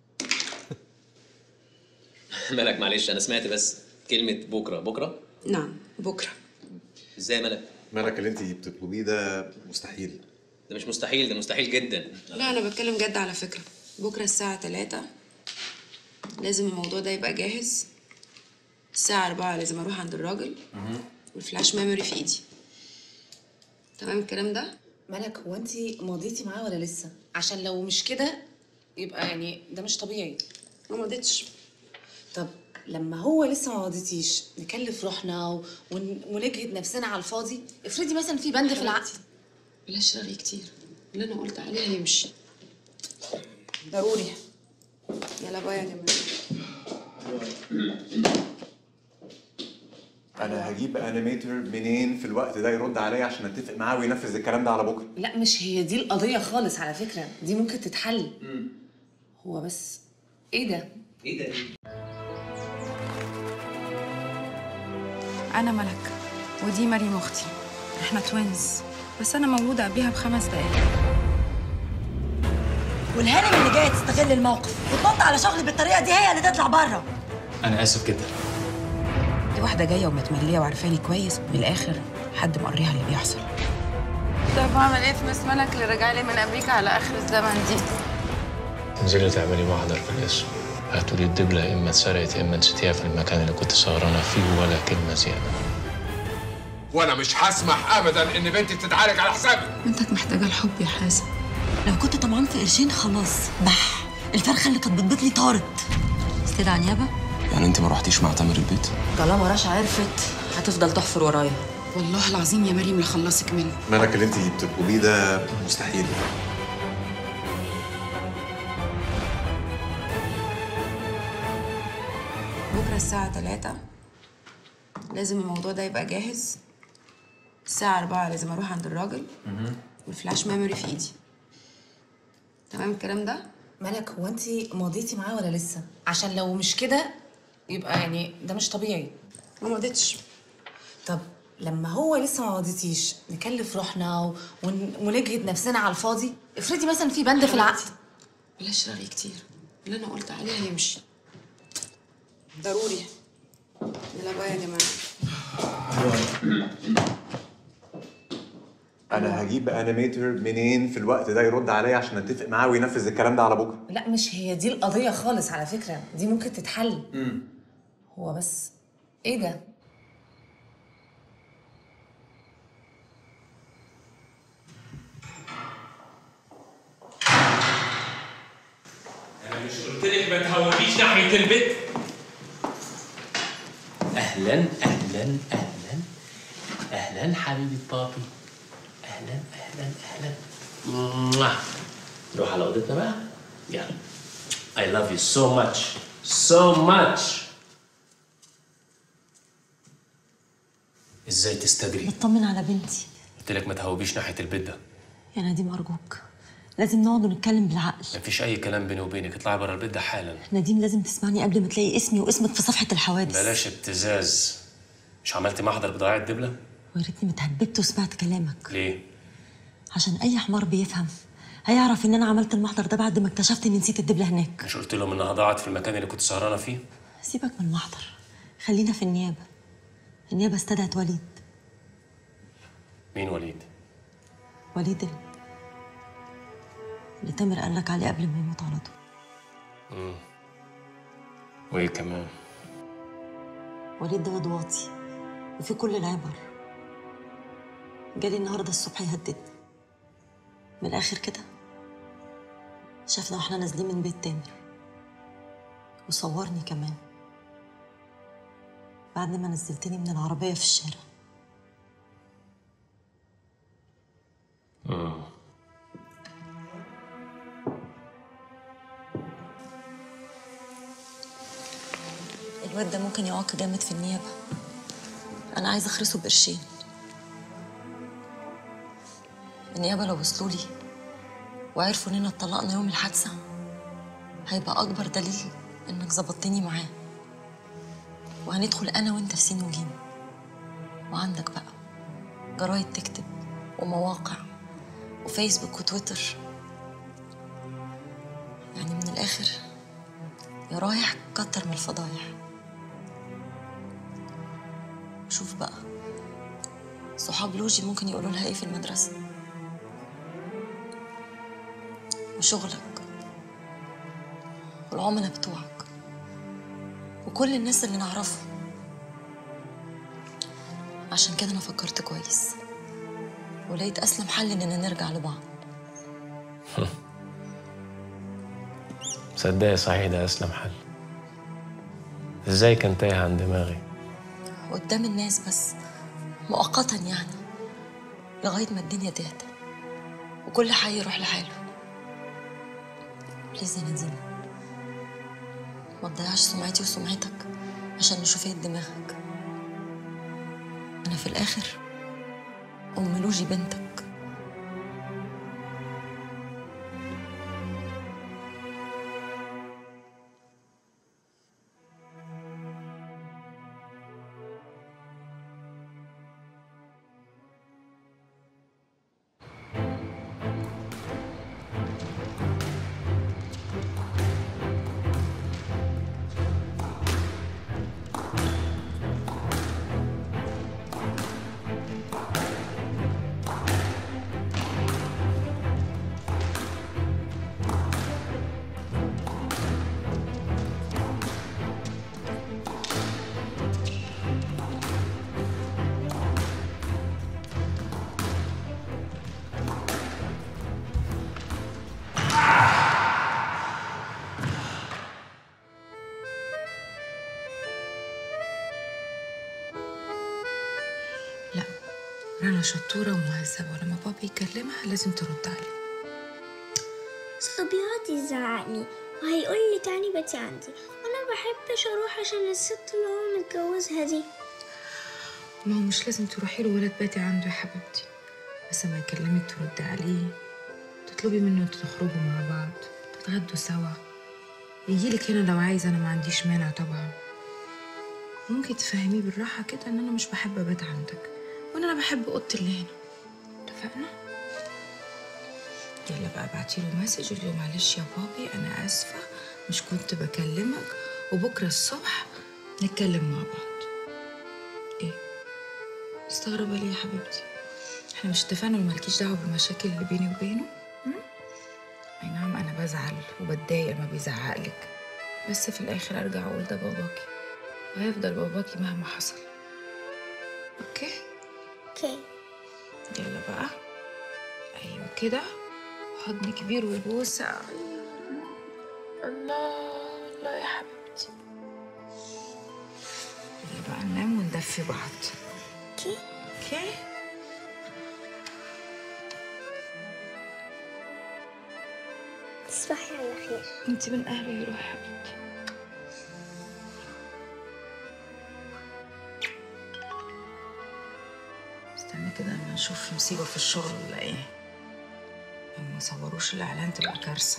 ملك معلش انا سمعت بس كلمه بكره بكره نعم بكرة ازاي يا ملك مالك اللي انت بتطلبيه ده مستحيل ده مش مستحيل ده مستحيل جدا لا أنا بتكلم جد على فكرة بكرة الساعة تلاتة لازم الموضوع ده يبقى جاهز الساعة أربعة لازم أروح عند الراجل والفلاش ميموري في إيدي تمام الكلام ده؟ ملك هو انت ماضيتي معاه ولا لسه عشان لو مش كده يبقى يعني ده مش طبيعي ما مضيتش طب لما هو لسه ما ماضيتيش نكلف روحنا و... ون... ونجهد نفسنا على الفاضي افرضي مثلا في بند في العقد بلاش رغي كتير اللي أنا قلت عليه هيمشي ضروري يلا باي يا جماعة انا هجيب انيميتر منين في الوقت ده يرد عليا عشان اتفق معاه وينفذ الكلام ده على بكره لا مش هي دي القضية خالص على فكرة دي ممكن تتحل هو بس ايه ده؟ ايه ده؟ أنا ملك ودي مريم أختي إحنا توينز بس أنا مولودة قبلها بخمس دقايق والهانم اللي جايه تستغل الموقف وتنط على شغلي بالطريقه دي هي اللي تطلع بره انا اسف جدا دي واحدة جاية ومتملية وعارفاني كويس من الآخر حد مقريها اللي بيحصل طب أعمل إيه في مس ملك اللي راجعة لي من أمريكا على آخر الزمن دي تنزلي تعملي محضر في الاسم هتقولي الدبلة يا إما اتسرقت يا إما نسيتيها في المكان اللي كنت سهرانة فيه ولا كلمة زيادة وانا مش هسمح ابدا ان بنتي تتعالج على حسابي بنتك محتاجة الحب يا حازم لو كنت طمعان في قرشين خلاص بح الفرخه اللي كانت بتبيض لي طارت استدعى نيابه يعني انت ما رحتيش مع تامر البيت طالما رشا عرفت هتفضل تحفر ورايا والله العظيم يا مريم لخلصك منه مالك اللي انت بتطلبيه ده مستحيل بكرة الساعة تلاتة لازم الموضوع ده يبقى جاهز الساعة أربعة لازم أروح عند الراجل والفلاش ميموري في إيدي تمام الكلام ده؟ ملك هو انت ماضيتي معاه ولا لسه عشان لو مش كده يبقى يعني ده مش طبيعي ما ماضيتش طب لما هو لسه ما ماضيتيش نكلف روحنا و... ون... ونجهد نفسنا على الفاضي افرضي مثلا في بند في العقد بلاش رغي كتير اللي أنا قلت عليه هيمشي ضروري يلا باي يا جماعة انا هجيب انيميتر منين في الوقت ده يرد عليا عشان اتفق معاه وينفذ الكلام ده على بكره لا مش هي دي القضية خالص على فكرة دي ممكن تتحل هو بس ايه ده؟ أنا مش قلت لك ما تهونيش ناحية البيت أهلا أهلا أهلا أهلا حبيبي بابي أهلا أهلا أهلا موah. نروح على أوضتنا بقى يلا I love you so much so much ازاي تستجري؟ بطمن على بنتي قلت لك ما تهوبيش ناحية البيت ده يا نديم ارجوك لازم نقعد ونتكلم بالعقل مفيش أي كلام بيني وبينك اطلعي بره البيت ده حالا نديم لازم تسمعني قبل ما تلاقي اسمي واسمك في صفحه الحوادث بلاش ابتزاز مش عملتي محضر بضاعة دبلة؟ ويا ريتني متهببت وسمعت كلامك ليه؟ عشان اي حمار بيفهم هيعرف ان انا عملت المحضر ده بعد ما اكتشفت اني نسيت الدبله هناك مش قلت لهم انها ضاعت في المكان اللي كنت سهرانة فيه؟ سيبك من المحضر خلينا في النيابه النيابه استدعت وليد مين وليد؟ وليد ال- اللي تامر قال لك عليه قبل ما يموت على طول مم. وايه كمان؟ وليد ده واد واطي وفي كل العبر جالي النهارده الصبح يهددني من الاخر كده شافنا واحنا نازلين من بيت تامر وصورني كمان بعد ما نزلتني من العربيه في الشارع مم. الواد ده ممكن يعاق جامد في النيابه انا عايزه اخرسه بقرشين النيابه لو وصلوا لي وعرفوا اننا اتطلقنا يوم الحادثه هيبقى اكبر دليل انك ظبطتني معاه وهندخل انا وانت في سين وجيم وعندك بقى جرايد تكتب ومواقع وفيسبوك وتويتر الاخر يا رايح كتر من الفضايح شوف بقى صحاب لوجي ممكن يقولوا لها ايه في المدرسه وشغلك والعملاء بتوعك وكل الناس اللي نعرفهم عشان كده انا فكرت كويس ولقيت اسلم حل اننا نرجع لبعض صدقي صحيح ده اسلم حل ازاي كان تايه عن دماغي قدام الناس بس مؤقتا يعني لغايه ما الدنيا تهدى وكل حي يروح لحاله بليز يا نديم ما تضيعش سمعتي وسمعتك عشان نشوف ايه دماغك انا في الاخر ام لوجي بنتك رنا شطورة ومهذبة ولما بابي يكلمها لازم ترد عليه اصل بيقعد يزعقني وهيقول لي تاني باتي عندي انا بحبش اروح عشان الست اللي هو متجوزها دي ما هو مش لازم تروحي له ولا تباتي عنده يا حبيبتي بس ما يكلمك ترد عليه تطلبي منه تخرجوا مع بعض تتغدوا سوا يجيلك هنا لو عايز انا ما عنديش مانع طبعا ممكن تفهميه بالراحة كده ان انا مش بحب ابات عندك وان انا بحب اوضتي اللي هنا اتفقنا؟ يلا بقى ابعتي له مسج قولي له معلش يا بابي انا اسفة مش كنت بكلمك وبكرة الصبح نتكلم مع بعض ايه مستغربة ليه يا حبيبتي احنا مش اتفقنا إن مالكيش دعوة بالمشاكل اللي بيني وبينه م? اي نعم انا بزعل وبتضايق لما بيزعقلك بس في الاخر ارجع اقول ده باباكي وهيفضل باباكي مهما حصل اوكي اوكي يلا بقى ايوه كده حضن كبير وبوسه الله الله يا حبيبتي يلا بقى ننام وندفي بعض اوكي اوكي تصبحي على خير انت من اهلي روحي يا حبيبتي استنى كده اما نشوف مصيبه في الشغل ولا ايه لما ما صوروش الاعلان تبقى كارثه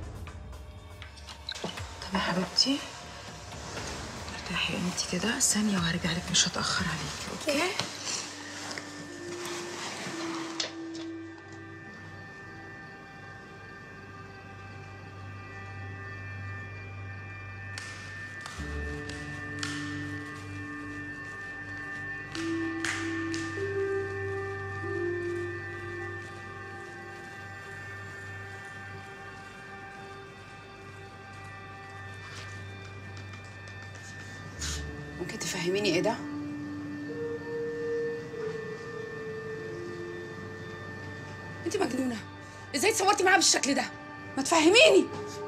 طب يا حبيبتي ارتاحي انت كده ثانيه وهرجع لك مش هتاخر عليكي اوكي ممكن تفهميني ايه ده؟ انت مجنونه ازاي اتصورتي معاها بالشكل ده ما تفهميني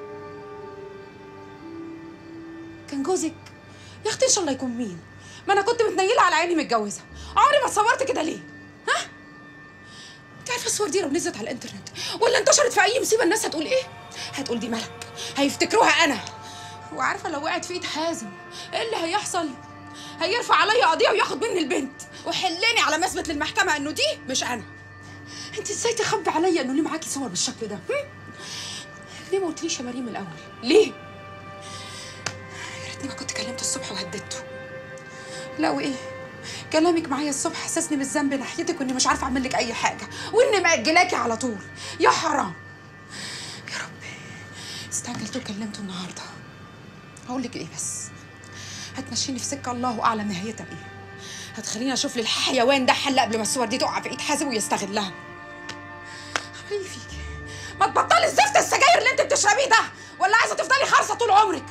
كان جوزك يا اختي ان شاء الله يكون مين ما انا كنت متنيله على عيني متجوزه عمري ما اتصورت كده ليه ها انت عارفه الصور دي لو نزلت على الانترنت ولا انتشرت في اي مصيبه الناس هتقول ايه هتقول دي ملك هيفتكروها انا وعارفه لو وقعت في ايد حازم ايه اللي هيحصل هيرفع عليا قضيه وياخد مني البنت وحلني على ما اثبت للمحكمه انه دي مش انا انت ازاي تخبي عليا انه ليه معاكي صور بالشكل ده هم؟ ليه ما قلتليش يا مريم الاول ليه يا ريتني ما كنت كلمت الصبح وهددته لا وايه كلامك معايا الصبح حسسني بالذنب ناحيتك واني مش عارفه اعمل لك اي حاجه واني مأجلاكي على طول يا حرام يا ربي استعجلت وكلمته النهارده هقول لك ايه بس هتمشيني في سكه الله اعلم نهايتها ايه هتخليني اشوف لي الحيوان ده حل قبل ما الصور دي تقع في ايد حازم ويستغلها عمل ايه فيكي ما تبطلي الزفت السجاير اللي انت بتشربيه ده ولا عايزه تفضلي خارصه طول عمرك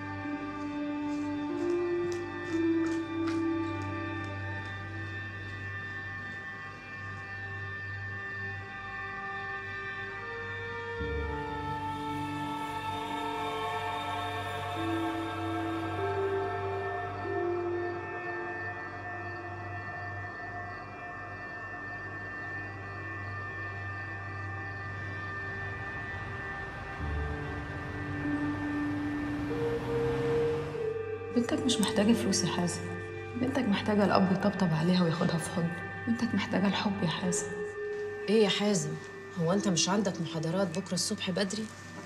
بنتك مش محتاجة فلوس يا حازم بنتك محتاجة الأب يطبطب عليها وياخدها في حضنه بنتك محتاجة الحب يا حازم ايه يا حازم هو انت مش عندك محاضرات بكره الصبح بدري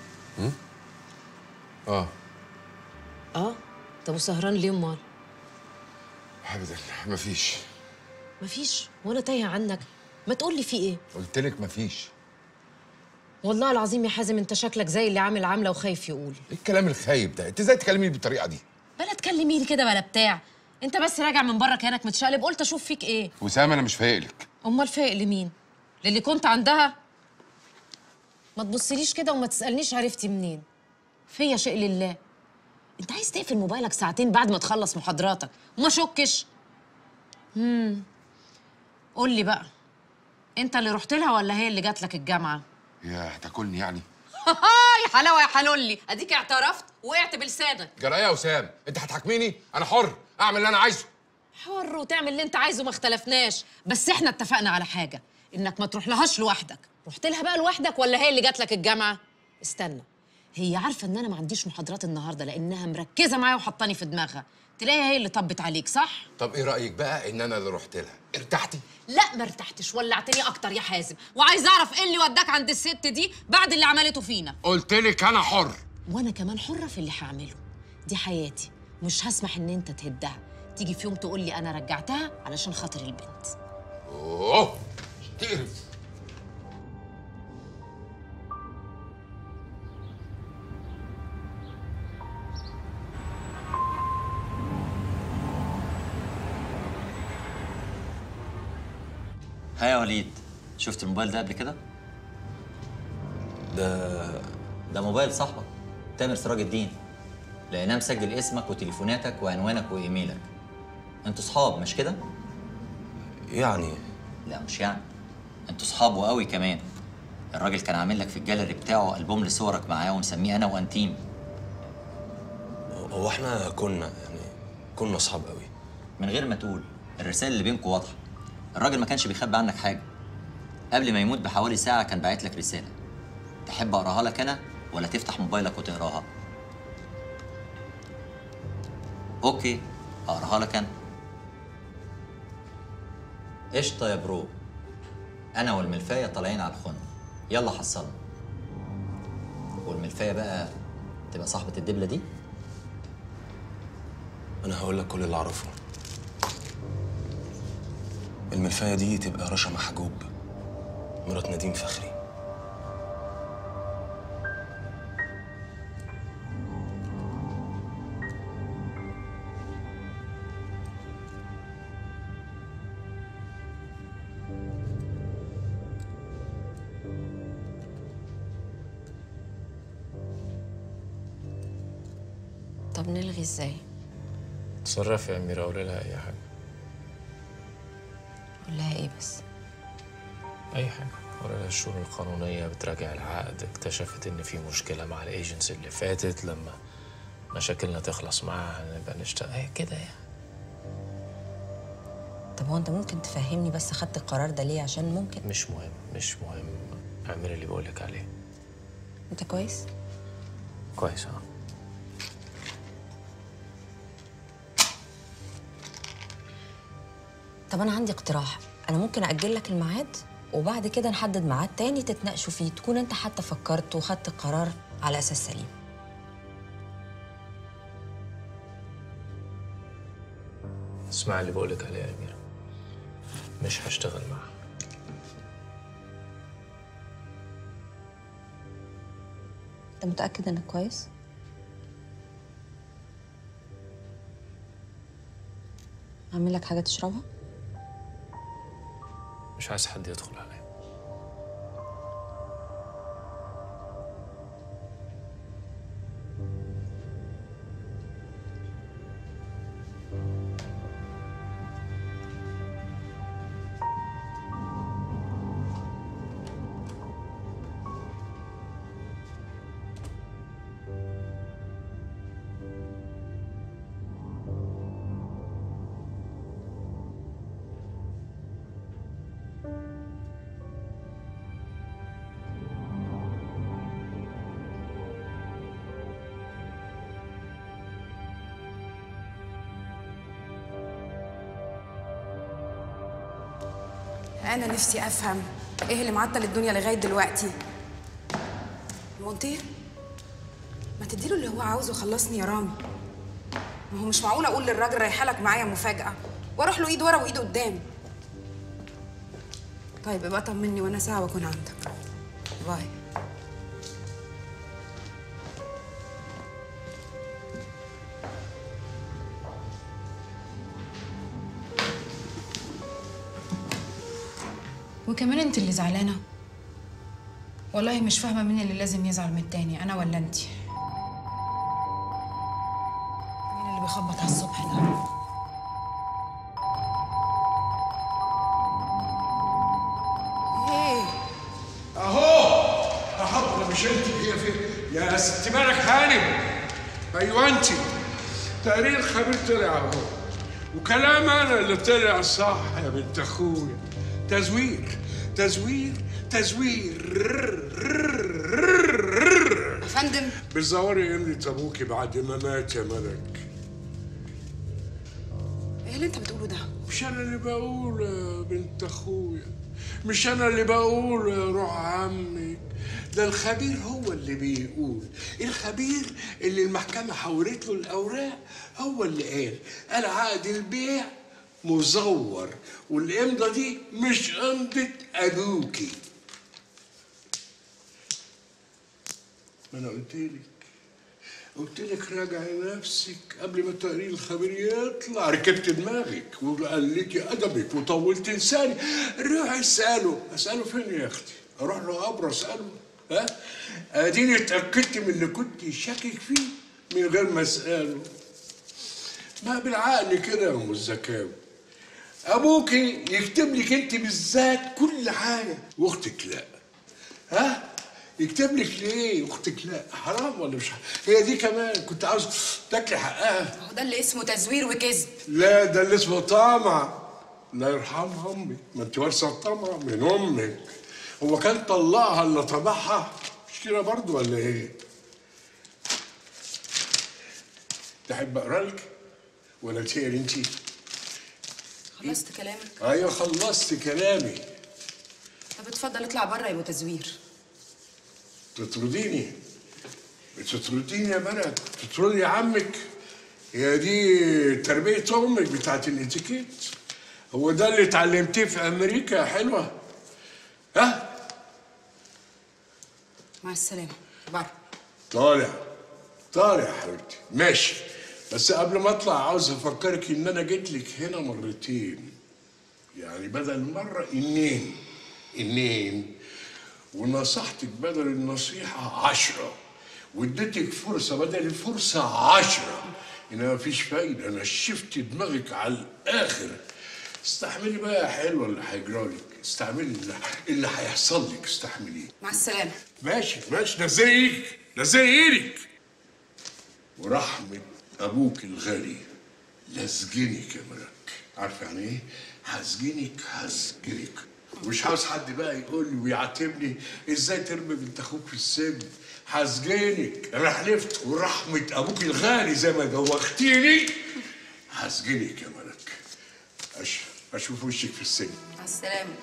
اه اه طب وسهران ليه امال ابدا مفيش مفيش وانا تايهه عنك ما تقول لي في ايه قلت لك مفيش والله العظيم يا حازم انت شكلك زي اللي عامل عامله وخايف يقول ايه الكلام الخايب ده انت ازاي تكلميني بالطريقه دي بلا تكلميني كده بلا بتاع انت بس راجع من بره كانك متشقلب قلت اشوف فيك ايه وسام انا مش فايق لك امال فايق لمين للي كنت عندها ما تبصليش كده وما تسالنيش عرفتي منين فيا شيء لله انت عايز تقفل موبايلك ساعتين بعد ما تخلص محاضراتك وما شكش امم قول لي بقى انت اللي رحت لها ولا هي اللي جات لك الجامعه يا هتاكلني يعني يا حلاوه يا حلولي اديك اعترفت وقعت بلسانك جرايه يا وسام انت هتحاكميني انا حر اعمل اللي انا عايزه حر وتعمل اللي انت عايزه ما اختلفناش بس احنا اتفقنا على حاجه انك ما تروح لهاش لوحدك رحت لها بقى لوحدك ولا هي اللي جات لك الجامعه استنى هي عارفه ان انا ما عنديش محاضرات النهارده لانها مركزه معايا وحطاني في دماغها تلاقيها هي اللي طبت عليك صح طب ايه رايك بقى ان انا اللي رحت لها ارتحتي لا ما ارتحتش ولعتني اكتر يا حازم وعايز اعرف ايه اللي وداك عند الست دي بعد اللي عملته فينا قلت لك انا حر وانا كمان حره في اللي هعمله دي حياتي مش هسمح ان انت تهدها تيجي في يوم تقول لي انا رجعتها علشان خاطر البنت اوه تقرف ها يا وليد شفت الموبايل ده قبل كده؟ ده ده موبايل صاحبك تامر سراج الدين لقيناه مسجل اسمك وتليفوناتك وعنوانك وايميلك انتوا صحاب مش كده؟ يعني لا مش يعني انتوا صحاب وقوي كمان الراجل كان عامل لك في الجاليري بتاعه البوم لصورك معاه ومسميه انا وانتيم هو احنا كنا يعني كنا اصحاب قوي من غير ما تقول الرسائل اللي بينكم واضحه الراجل ما كانش بيخبي عنك حاجه قبل ما يموت بحوالي ساعه كان باعت لك رساله تحب اقراها لك انا ولا تفتح موبايلك وتقراها اوكي اقراها لك انا قشطه يا برو انا والملفايه طالعين على الخن يلا حصلنا والملفايه بقى تبقى صاحبه الدبله دي انا هقول لك كل اللي اعرفه الملفايه دي تبقى رشا محجوب مرات نديم فخري طب نلغي ازاي تصرف يا اميره قولي لها اي حاجه قول لها ايه بس اي حاجه قولي لها الشؤون القانونيه بتراجع العقد اكتشفت ان في مشكله مع الايجنسي اللي فاتت لما مشاكلنا تخلص معاها نبقى نشتغل ايه كده يعني طب هو انت ممكن تفهمني بس خدت القرار ده ليه عشان ممكن مش مهم مش مهم اعملي اللي بقولك عليه انت كويس كويس اه طب انا عندي اقتراح انا ممكن اجل لك الميعاد وبعد كده نحدد ميعاد تاني تتناقشوا فيه تكون انت حتى فكرت وخدت القرار على اساس سليم اسمعي اللي بقولك عليه يا اميره مش هشتغل معاها انت متاكد انك كويس اعمل لك حاجه تشربها مش عايز حد يدخل عليا انا نفسي افهم ايه اللي معطل الدنيا لغايه دلوقتي مونتير ما تديله اللي هو عاوزه خلصني يا رامي ما هو مش معقول اقول للراجل رايحه لك معايا مفاجاه واروح له ايد ورا وايد قدام طيب ابقى طمني وانا ساعه واكون عندك باي وكمان انت اللي زعلانه والله مش فاهمه مين اللي لازم يزعل من التاني انا ولا انت مين اللي بيخبط على الصبح ده ايه اهو اهو مش انت هي فين يا ست مالك هانم ايوه انت تقرير خبير طلع اهو وكلام انا اللي طلع صح يا بنت اخويا تزوير تزوير تزوير يا فندم بتزوري قيمة ابوكي بعد ما مات يا ملك ايه اللي انت بتقوله ده مش انا اللي بقول يا بنت اخويا مش انا اللي بقول يا روح عمك ده الخبير هو اللي بيقول الخبير اللي المحكمة حولت له الأوراق هو اللي قال قال عقد البيع مزور والإمضة دي مش إمضة أبوكي ما أنا قلت لك قلت لك راجعي نفسك قبل ما تقرير الخبير يطلع ركبت دماغك وقلتي ادبك وطولت لساني روحي اساله اساله فين يا اختي اروح له قبر اساله ها اديني اتاكدت من اللي كنت شاكك فيه من غير ما اساله ما بالعقل كده يا ام الزكاوي ابوكي يكتب لك انت بالذات كل حاجه واختك لا ها يكتب لك ليه اختك لا حرام ولا مش حرام هي دي كمان كنت عاوز تاكلي حقها هو ده اللي اسمه تزوير وكذب لا ده اللي اسمه طمع الله يرحمها امي ما انت وارثه الطمع من امك هو كان طلعها اللي طبعها مش كده برضه ولا ايه؟ تحب اقرا لك ولا تقري انت؟ خلصت كلامك ايوه خلصت كلامي طب اتفضل اطلع بره يبقى تزوير تطرديني بتطرديني يا ملك تطردي عمك هي دي تربية أمك بتاعت الاتيكيت هو ده اللي اتعلمتيه في أمريكا يا حلوة ها مع السلامه بره طالع طالع يا حبيبتي ماشي بس قبل ما اطلع عاوز افكرك ان انا جيت لك هنا مرتين يعني بدل مره انين انين ونصحتك بدل النصيحه عشرة واديتك فرصه بدل الفرصه عشرة انما مفيش فايده انا شفت دماغك على الاخر استحملي بقى يا حلوه اللي هيجرالك استحملي اللي, اللي هيحصل لك استحمليه مع السلامه ماشي ماشي نزلي ايدك نزلي ايدك ورحمة أبوك الغالي لازجنك يا ملك عارفة يعني إيه؟ هسجنك هسجنك ومش عاوز حد بقى يقول لي ويعاتبني ازاي ترمي بنت اخوك في السجن هسجنك انا حلفت ورحمة ابوك الغالي زي ما دوختيني هسجنك يا ملك أش... اشوف وشك في السجن مع السلامه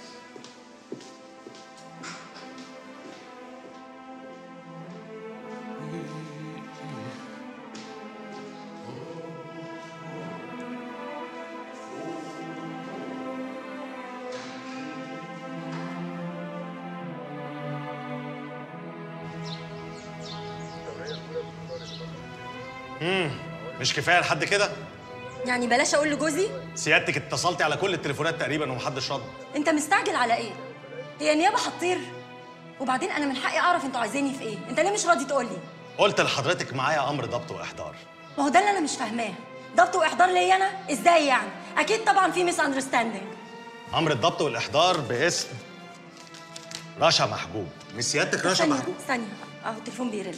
امم مش كفايه لحد كده يعني بلاش اقول لجوزي سيادتك اتصلتي على كل التليفونات تقريبا ومحدش رد انت مستعجل على ايه هي النيابه هتطير وبعدين انا من حقي اعرف انتوا عايزيني في ايه انت ليه مش راضي تقول لي قلت لحضرتك معايا امر ضبط واحضار ما هو ده اللي انا مش فاهماه ضبط واحضار ليا انا ازاي يعني اكيد طبعا في ميس اندرستاندينج امر الضبط والاحضار باسم رشا محجوب مش سيادتك رشا ثانيه محجوب ثانيه اهو التليفون بيرن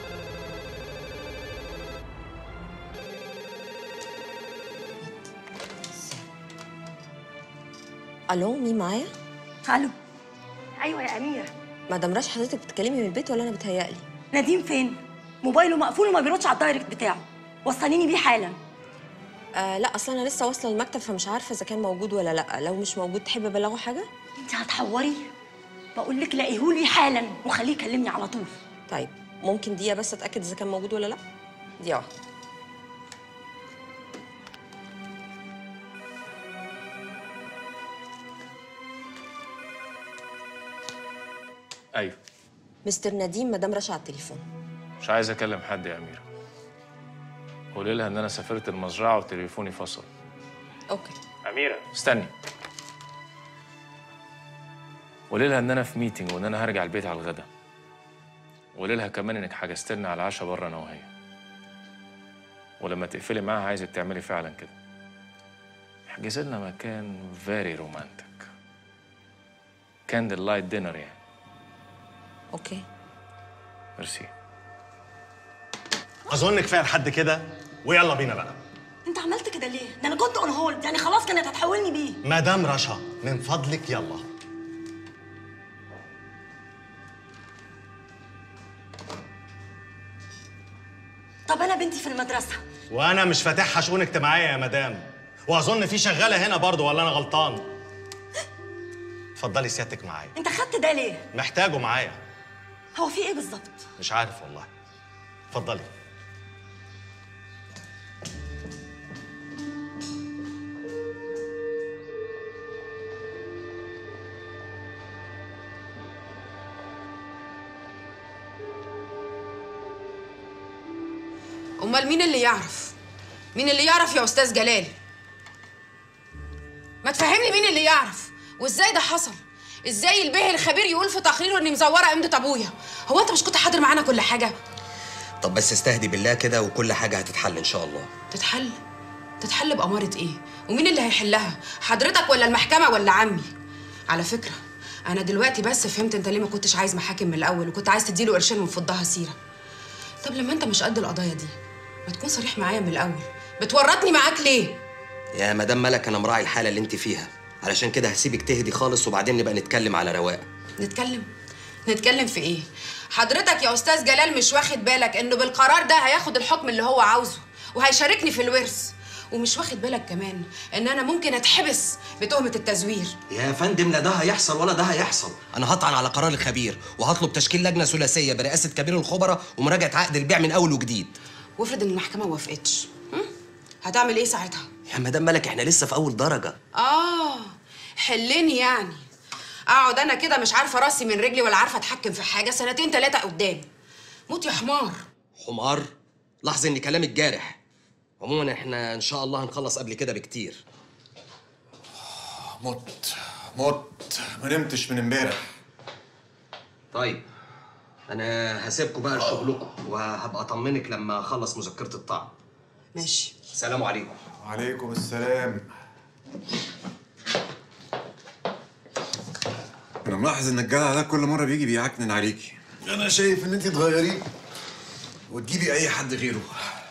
الو مين معايا الو ايوه يا اميره مدام رش حضرتك بتتكلمي من البيت ولا انا بتهيألي نديم فين موبايله مقفول وما بيردش على الدايركت بتاعه وصليني بيه حالا آه لا اصل انا لسه واصله المكتب فمش عارفه اذا كان موجود ولا لا لو مش موجود تحب ابلغه حاجه انت هتحوري بقول لك لاقيهولي حالا وخليه يكلمني على طول طيب ممكن دقيقه بس اتاكد اذا كان موجود ولا لا دقيقه واحده ايوه مستر نديم مدام رشا على التليفون مش عايز اكلم حد يا اميره قولي لها ان انا سافرت المزرعه وتليفوني فصل اوكي اميره استني قولي لها ان انا في ميتنج وان انا هرجع البيت على الغدا وقولي لها كمان انك حجزت لنا على العشاء بره انا وهي ولما تقفلي معاها عايزك تعملي فعلا كده احجزي لنا مكان فيري رومانتك كاندل لايت دينر يعني اوكي ميرسي اظن كفايه لحد كده ويلا بينا بقى انت عملت كده ليه ده انا كنت اون هولد يعني خلاص كانت هتحولني بيه مدام رشا من فضلك يلا طب انا بنتي في المدرسه وانا مش فاتحها شؤون اجتماعيه يا مدام واظن في شغاله هنا برضه ولا انا غلطان اتفضلي سيادتك معايا انت خدت ده ليه محتاجه معايا هو في ايه بالظبط مش عارف والله اتفضلي امال مين اللي يعرف مين اللي يعرف يا استاذ جلال ما تفهمني مين اللي يعرف وازاي ده حصل ازاي البيه الخبير يقول في تقريره اني مزوره قيمه ابويا هو انت مش كنت حاضر معانا كل حاجه طب بس استهدي بالله كده وكل حاجه هتتحل ان شاء الله تتحل تتحل بأمارة ايه ومين اللي هيحلها حضرتك ولا المحكمة ولا عمي على فكرة انا دلوقتي بس فهمت انت ليه ما كنتش عايز محاكم من الاول وكنت عايز تديله قرشين ونفضها سيرة طب لما انت مش قد القضايا دي ما تكون صريح معايا من الاول بتورطني معاك ليه يا مدام ملك انا مراعي الحاله اللي انت فيها علشان كده هسيبك تهدي خالص وبعدين نبقى نتكلم على رواق نتكلم نتكلم في ايه حضرتك يا استاذ جلال مش واخد بالك انه بالقرار ده هياخد الحكم اللي هو عاوزه وهيشاركني في الورث ومش واخد بالك كمان ان انا ممكن اتحبس بتهمه التزوير يا فندم لا ده هيحصل ولا ده هيحصل انا هطعن على قرار الخبير وهطلب تشكيل لجنه ثلاثيه برئاسه كبير الخبراء ومراجعه عقد البيع من اول وجديد وافرض ان المحكمه ما وافقتش هم؟ هتعمل ايه ساعتها يا مدام ملك احنا لسه في اول درجه اه حلني يعني اقعد انا كده مش عارفه راسي من رجلي ولا عارفه اتحكم في حاجه سنتين ثلاثه قدام موت يا حمار حمار لاحظ ان كلامك جارح عموما احنا ان شاء الله هنخلص قبل كده بكتير مت مت ما نمتش من امبارح طيب انا هسيبكم بقى لشغلكم وهبقى اطمنك لما اخلص مذكره الطعن ماشي سلام عليكم وعليكم السلام انا ملاحظ ان الجدع ده كل مره بيجي بيعكنن عليكي انا شايف ان انت تغيريه وتجيبي اي حد غيره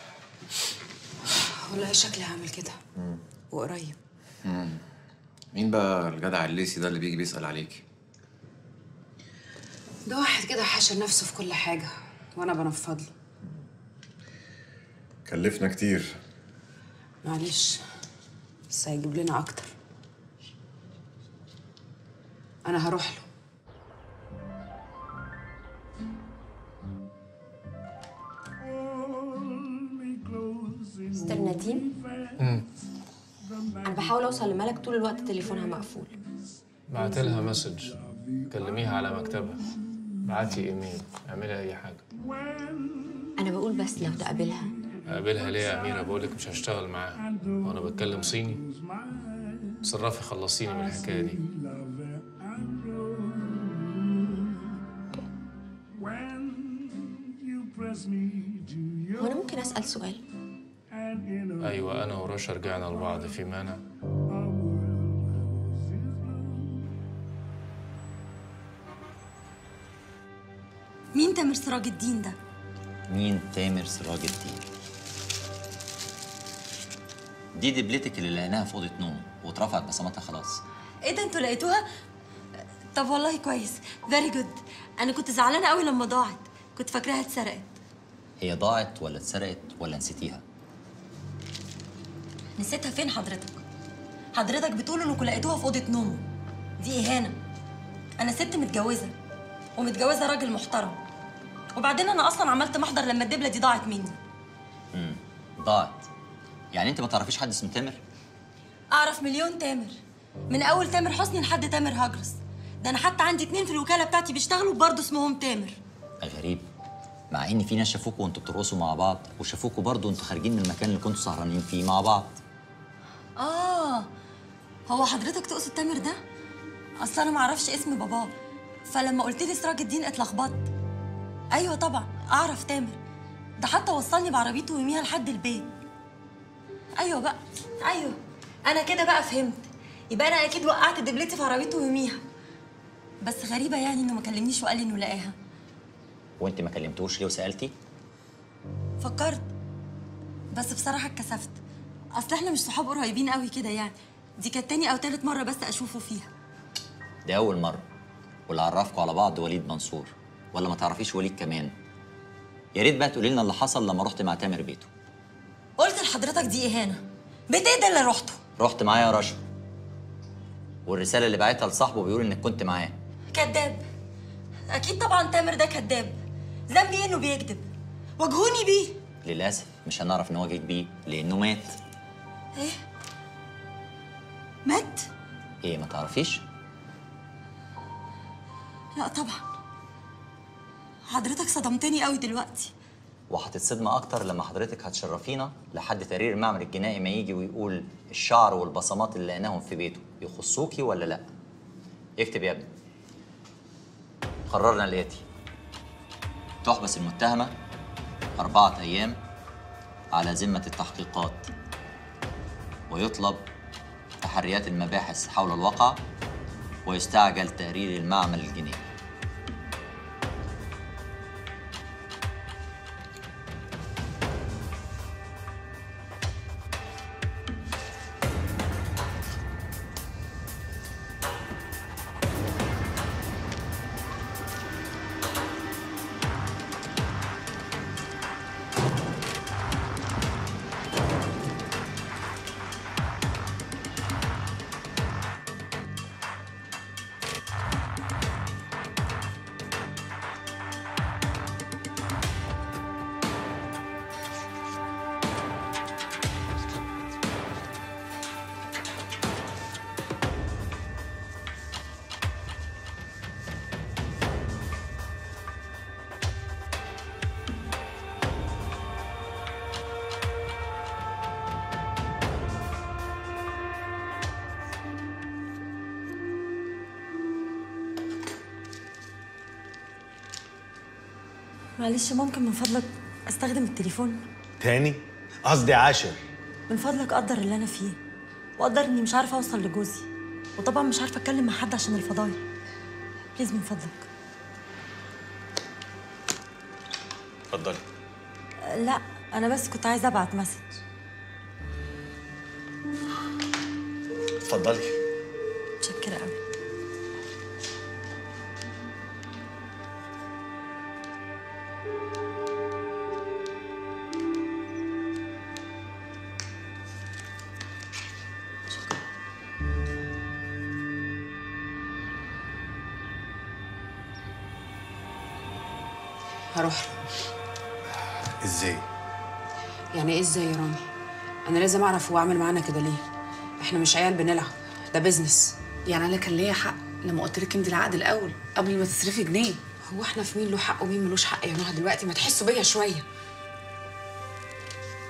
والله شكلي هعمل كده وقريب مم. مين بقى الجدع الليسي ده اللي بيجي بيسأل عليكي ده واحد كده حاشر نفسه في كل حاجه وانا بنفض له كلفنا كتير معلش بس هيجيب لنا اكتر انا هروح له مستر نديم انا بحاول اوصل لملك طول الوقت تليفونها مقفول بعت لها مسج كلميها على مكتبها بعتي ايميل اعملي اي حاجه انا بقول بس لو تقابلها اقابلها ليه يا اميره بقول لك مش هشتغل معاها وانا بتكلم صيني تصرفي خلصيني من الحكايه دي هو انا ممكن اسال سؤال ايوه انا ورشا رجعنا لبعض في مانع مين تامر سراج الدين ده مين تامر سراج الدين دي دبلتك اللي لقيناها في اوضه نوم واترفعت بصماتها خلاص ايه ده انتوا لقيتوها طب والله كويس فيري جود انا كنت زعلانه قوي لما ضاعت كنت فاكراها اتسرقت هي ضاعت ولا اتسرقت ولا نسيتيها نسيتها فين حضرتك حضرتك بتقول انكم لقيتوها في اوضه نومه دي اهانه انا ست متجوزه ومتجوزه راجل محترم وبعدين انا اصلا عملت محضر لما الدبله دي ضاعت مني امم ضاعت يعني انت ما تعرفيش حد اسمه تامر اعرف مليون تامر من اول تامر حسني لحد تامر هجرس ده انا حتى عندي اتنين في الوكاله بتاعتي بيشتغلوا برضه اسمهم تامر غريب مع ان في ناس شافوكوا وانتوا بترقصوا مع بعض وشافوكوا برضه وانتوا خارجين من المكان اللي كنتوا سهرانين فيه مع بعض اه هو حضرتك تقصد تامر ده اصل انا ما اعرفش اسم باباه فلما قلت لي سراج الدين اتلخبطت ايوه طبعا اعرف تامر ده حتى وصلني بعربيته ويوميها لحد البيت ايوه بقى ايوه انا كده بقى فهمت يبقى انا اكيد وقعت دبلتي في عربيته ويوميها بس غريبه يعني انه ما كلمنيش وقال لي انه لقاها وانت ما كلمتوش ليه وسالتي فكرت بس بصراحه اتكسفت اصل احنا مش صحاب قريبين قوي كده يعني دي كانت تاني او تالت مره بس اشوفه فيها دي اول مره واللي عرفكوا على بعض وليد منصور ولا ما تعرفيش وليد كمان يا ريت بقى تقولي لنا اللي حصل لما رحت مع تامر بيته قلت لحضرتك دي اهانه بيت ايه ده اللي رحته رحت معاه يا رشا والرساله اللي بعتها لصاحبه بيقول انك كنت معاه كذاب اكيد طبعا تامر ده كذاب ذنبي إيه انه بيكذب واجهوني بيه للاسف مش هنعرف نواجهك بيه لانه مات ايه مات ايه ما تعرفيش لا طبعا حضرتك صدمتني قوي دلوقتي وهتتصدمي اكتر لما حضرتك هتشرفينا لحد تقرير المعمل الجنائي ما يجي ويقول الشعر والبصمات اللي لقيناهم في بيته يخصوكي ولا لا اكتب يا ابني قررنا الاتي تحبس المتهمه اربعه ايام على ذمه التحقيقات ويطلب تحريات المباحث حول الواقع ويستعجل تقرير المعمل الجنائي معلش ممكن من فضلك استخدم التليفون تاني قصدي عاشر من فضلك قدر اللي انا فيه وقدر اني مش عارفه اوصل لجوزي وطبعا مش عارفه اتكلم مع حد عشان الفضايح بليز من فضلك اتفضلي أه، لا انا بس كنت عايزه ابعت مسج اتفضلي متشكره قوي هروح له ازاي يعني ايه ازاي يا رامي انا لازم اعرف هو عامل معانا كده ليه احنا مش عيال بنلعب ده بيزنس يعني انا كان ليا حق لما قلت لك امضي العقد الاول قبل ما تصرفي جنيه هو احنا في مين له حق ومين ملوش حق يا نهى دلوقتي ما تحسوا بيا شويه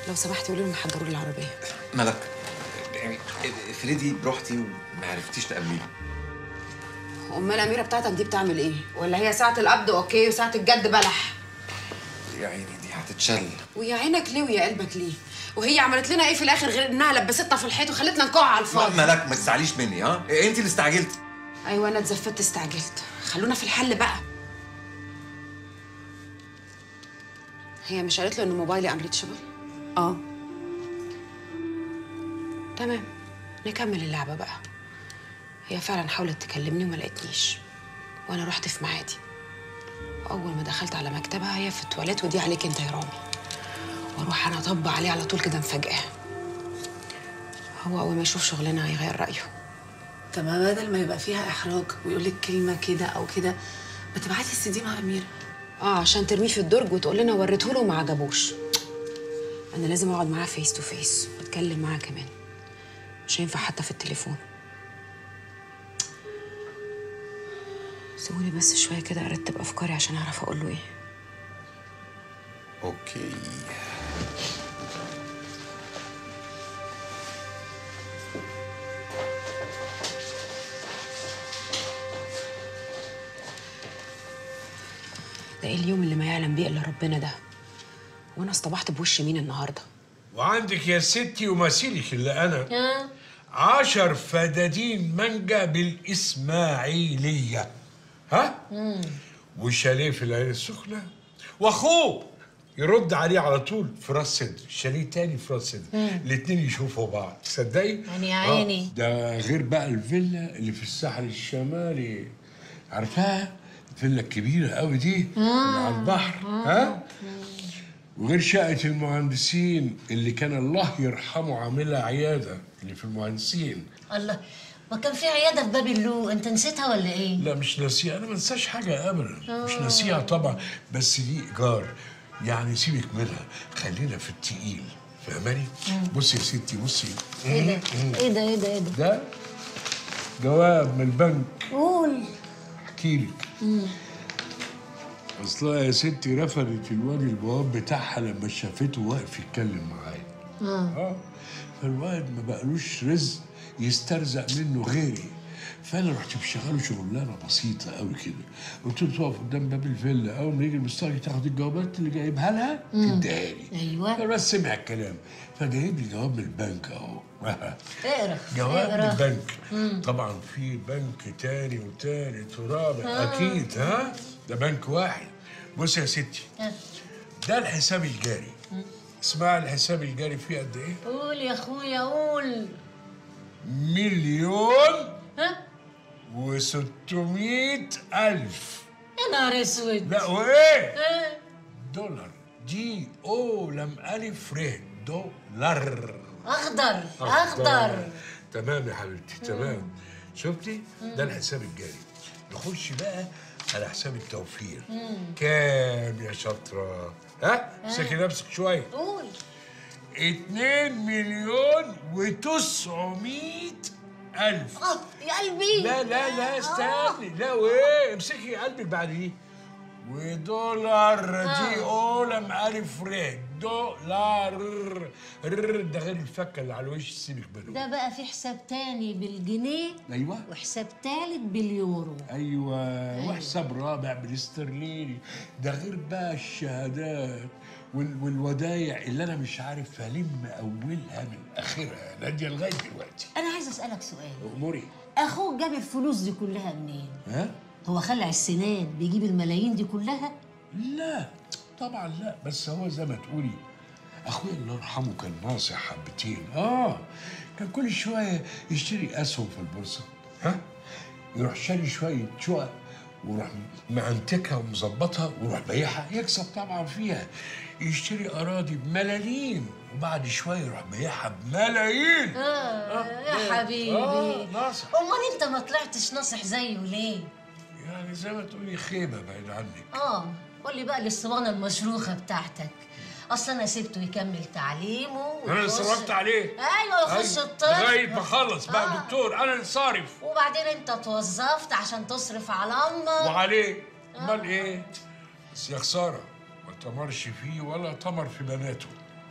لو سمحتي قولي لهم يحضروا لي العربيه ملك يعني افرضي رحتي وما عرفتيش تقابليه امال الاميره بتاعتك دي بتعمل ايه ولا هي ساعه القبض اوكي وساعه الجد بلح يا عيني دي هتتشل ويا عينك ليه ويا قلبك ليه وهي عملت لنا ايه في الاخر غير انها لبستنا في الحيط وخلتنا نقع على الفاضي ملك ما تزعليش مني ها انت اللي استعجلتي ايوه انا اتزفت استعجلت خلونا في الحل بقى هي مش قالت له ان موبايلي انريتشبل اه تمام نكمل اللعبه بقى هي فعلا حاولت تكلمني وما لقيتنيش وانا رحت في ميعادي اول ما دخلت على مكتبها هي في التواليت ودي عليك انت يا رامي واروح انا اطب عليه على طول كده مفاجاه هو اول ما يشوف شغلنا هيغير رايه طب ما بدل ما يبقى فيها احراج ويقول لك كلمه كده او كده ما تبعتي السي دي مع اميره اه عشان ترميه في الدرج وتقول لنا وريته له وما عجبوش انا لازم اقعد معاه فيس تو فيس واتكلم معاه كمان مش هينفع حتى في التليفون سيبوني بس شويه كده ارتب افكاري عشان اعرف اقول له ايه اوكي ده ايه اليوم اللي ما يعلم بيه الا ربنا ده وانا اصطبحت بوش مين النهارده وعندك يا ستي ومثيلك اللي انا عشر فدادين مانجا بالاسماعيليه ها وشاليه في العين السخنه واخوه يرد عليه على طول في راس سدر شاليه تاني في راس سدر مم. الاتنين يشوفوا بعض تصدقي يعني يا آه، عيني. ده غير بقى الفيلا اللي في الساحل الشمالي عارفاها الفيلا الكبيره قوي دي اللي على البحر ها وغير شقة المهندسين اللي كان الله يرحمه عاملها عيادة اللي في المهندسين الله ما كان في عياده في باب اللو انت نسيتها ولا ايه؟ لا مش ناسيها أنا ما انساش حاجة أبدا مش آه. ناسيها طبعا بس دي إيجار يعني سيبك منها خلينا في التقيل فاهماني؟ بصي يا ستي بصي ايه ده؟ مم. ايه ده ايه ده ايه ده؟ ده جواب من البنك قول احكي لك اصلها يا ستي رفضت الواد البواب بتاعها لما شافته واقف يتكلم معايا اه فالواد ما بقالوش رزق يسترزق منه غيري فانا رحت مشغله شغلانه بسيطه قوي كده قلت له تقف قدام باب الفيلا اول ما يجي المستر تاخد الجوابات اللي جايبها لها مم. تديها لي ايوه فبس سمع الكلام فجايب لي جواب من البنك اهو اقرا جواب من اقرا. البنك مم. طبعا في بنك تاني وتالت ورابع آه. اكيد ها ده بنك واحد بص يا ستي ها. ده الحساب الجاري اسمع الحساب الجاري فيه قد ايه قول يا اخويا قول مليون ها وستمائة ألف يا نهار اسود لا وايه ها؟ دولار دي او لم ألف ر دولار اخضر اخضر تمام يا حبيبتي تمام شفتي ده الحساب الجاري نخش بقى على حساب التوفير مم. كام يا شاطرة ها ها. سكي نفسك شوية قول اتنين مليون وتسعمائة ألف اه يا قلبي لا لا لا استني لا وايه امسكي قلبك بعد دي ودولار دي او لم الف ر دولار ر ده غير الفكه اللي على الوش سيبك منه ده بقى في حساب تاني بالجنيه ايوه وحساب تالت باليورو ايوه وحساب رابع بالاسترليني ده غير بقى الشهادات وال- والودايع اللي انا مش عارف الم اولها من اخرها ناديه لغايه دلوقتي انا عايز اسالك سؤال اموري اخوك جاب الفلوس دي كلها منين ها هو خلع السنان بيجيب الملايين دي كلها لا طبعا لا بس هو زي ما تقولي اخويا الله يرحمه كان ناصح حبتين اه كان كل شويه يشتري اسهم في البورصه ها يروح شاري شويه شقق ويروح معنتكها ومظبطها ويروح بايعها يكسب طبعا فيها يشتري اراضي بملاليم وبعد شويه يروح بايعها بملايين اه يا حبيبي آه، ناصح امال انت ما طلعتش ناصح زيه ليه يعني زي ما تقولي خيبه بعيد عنك اه قول لي بقى الاسطوانه المشروخه بتاعتك اصل انا سبته يكمل تعليمه انا اللي ويخش- صرفت عليه ايوه يخش أيوة، الطب لغايه ما اخلص بقى آه. دكتور انا اللي صارف وبعدين انت توظفت عشان تصرف على امك وعليه امال ايه بس يا خساره ما تمرش فيه ولا تمر في بناته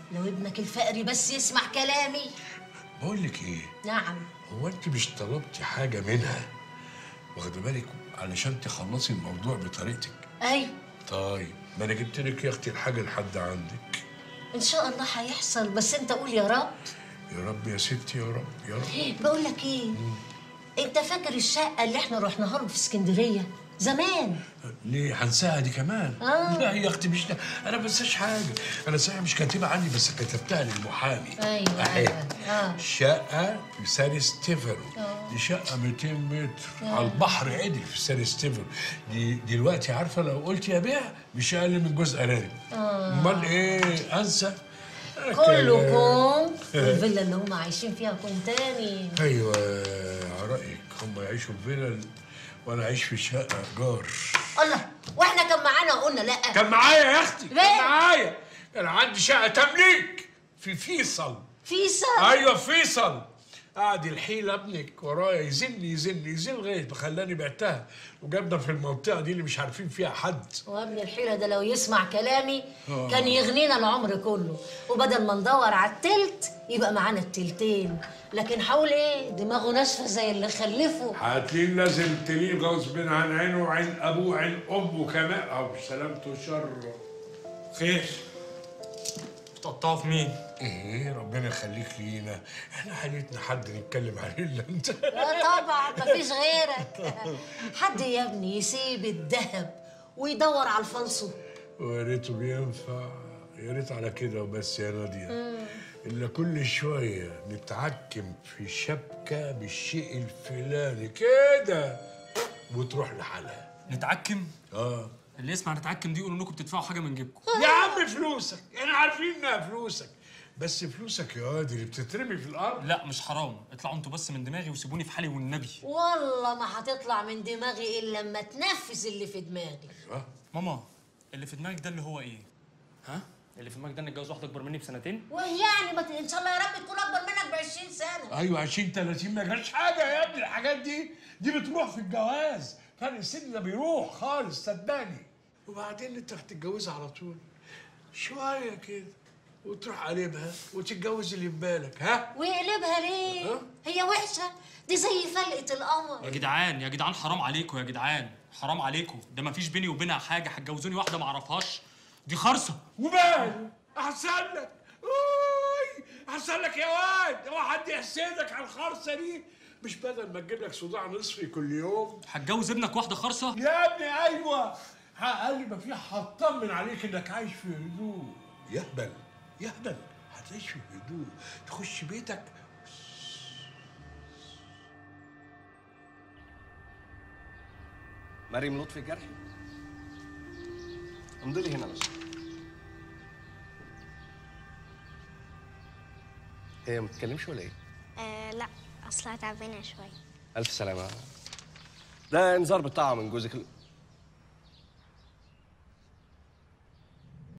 لو ابنك الفقري بس يسمع كلامي بقول لك ايه نعم هو انت مش طلبتي حاجه منها واخده بالك علشان تخلصي الموضوع بطريقتك ايوه طيب ما انا جبت لك يا اختي الحاجه لحد عندك ان شاء الله هيحصل بس انت قول يا رب يا رب يا ستي يا رب يا رب بقول لك ايه انت فاكر الشقه اللي احنا رحناها له في اسكندريه زمان ليه هنساها دي كمان آه. لا يا اختي مش انا ما بنساش حاجه انا صحيح مش كاتبها عندي بس كتبتها للمحامي ايوه أهي. ايوه اه شقة في سان ستيفانو آه. دي شقة 200 متر آه. على البحر عدل في سان ستيفانو دي دلوقتي عارفة لو قلت يا بيع مش أقل من جزء أرانب آه. أمال إيه أنسى كله كوم والفيلا اللي هم عايشين فيها كوم تاني أيوة على رأيك هم يعيشوا في فيلل وأنا أعيش في شقة إيجار الله واحنا كان معانا قلنا لا كان معايا يا أختي كان ليه؟ معايا كان عندي شقة تمليك في فيصل فيصل ايوه فيصل قعد الحيل ابنك ورايا يزن يزن يزن لغايه ما خلاني بعتها وجابنا في المنطقه دي اللي مش عارفين فيها حد وابن الحيرة ده لو يسمع كلامي آه. كان يغنينا العمر كله وبدل ما ندور على التلت يبقى معانا التلتين لكن حول ايه دماغه ناشفه زي اللي خلفه هتلاقيه لازم تليه غصب عن عينه وعين ابوه وعين امه كمان او سلامته شر خير بتقطعوا في مين؟ ايه ربنا يخليك لينا احنا حالتنا حد نتكلم عليه الا انت لا طبعا مفيش غيرك حد يا ابني يسيب الذهب ويدور على الفلسو ويا ريته بينفع يا ريت على كده وبس يا ناديه الا كل شويه نتعكم في شبكه بالشيء الفلاني كده وتروح لحالها نتعكم؟ اه اللي يسمع نتعكم دي يقولوا انكم بتدفعوا حاجه من جيبكم يا عم فلوسك احنا عارفين انها فلوسك بس فلوسك يا واد اللي بتترمي في الارض لا مش حرام اطلعوا انتوا بس من دماغي وسيبوني في حالي والنبي والله ما هتطلع من دماغي الا لما تنفذ اللي في دماغي ماما اللي في دماغك ده اللي هو ايه ها اللي في دماغك ده ان اتجوز واحده اكبر مني بسنتين ويعني ما ت- ان شاء الله يا رب تكون اكبر منك ب 20 سنه ايوه 20 30 ما جاش حاجه يا ابني الحاجات دي دي بتروح في الجواز فرق السن ده بيروح خالص صدقني وبعدين انت هتتجوزها على طول شويه كده وتروح قلبها وتتجوز اللي في بالك ها ويقلبها ليه هي وحشه دي زي فلقه القمر يا جدعان يا جدعان حرام عليكم يا جدعان حرام عليكم ده ما فيش بيني وبينها حاجه هتجوزوني واحده ما اعرفهاش دي خرصه ومال احسن لك اوي احسن لك يا واد هو حد يحسدك على الخرصه دي مش بدل ما تجيب لك صداع نصفي كل يوم هتجوز ابنك واحده خرصه يا ابني ايوه اقل ما فيها هطمن عليك انك عايش في هدوء يهبل يهبل هتعيش في هدوء تخش بيتك مريم لطفي جرح امضي لي هنا بس هي ما بتتكلمش ولا ايه؟ آه لا اصلها تعبانه شويه الف سلامه ده انذار بالطاعه من جوزك ال-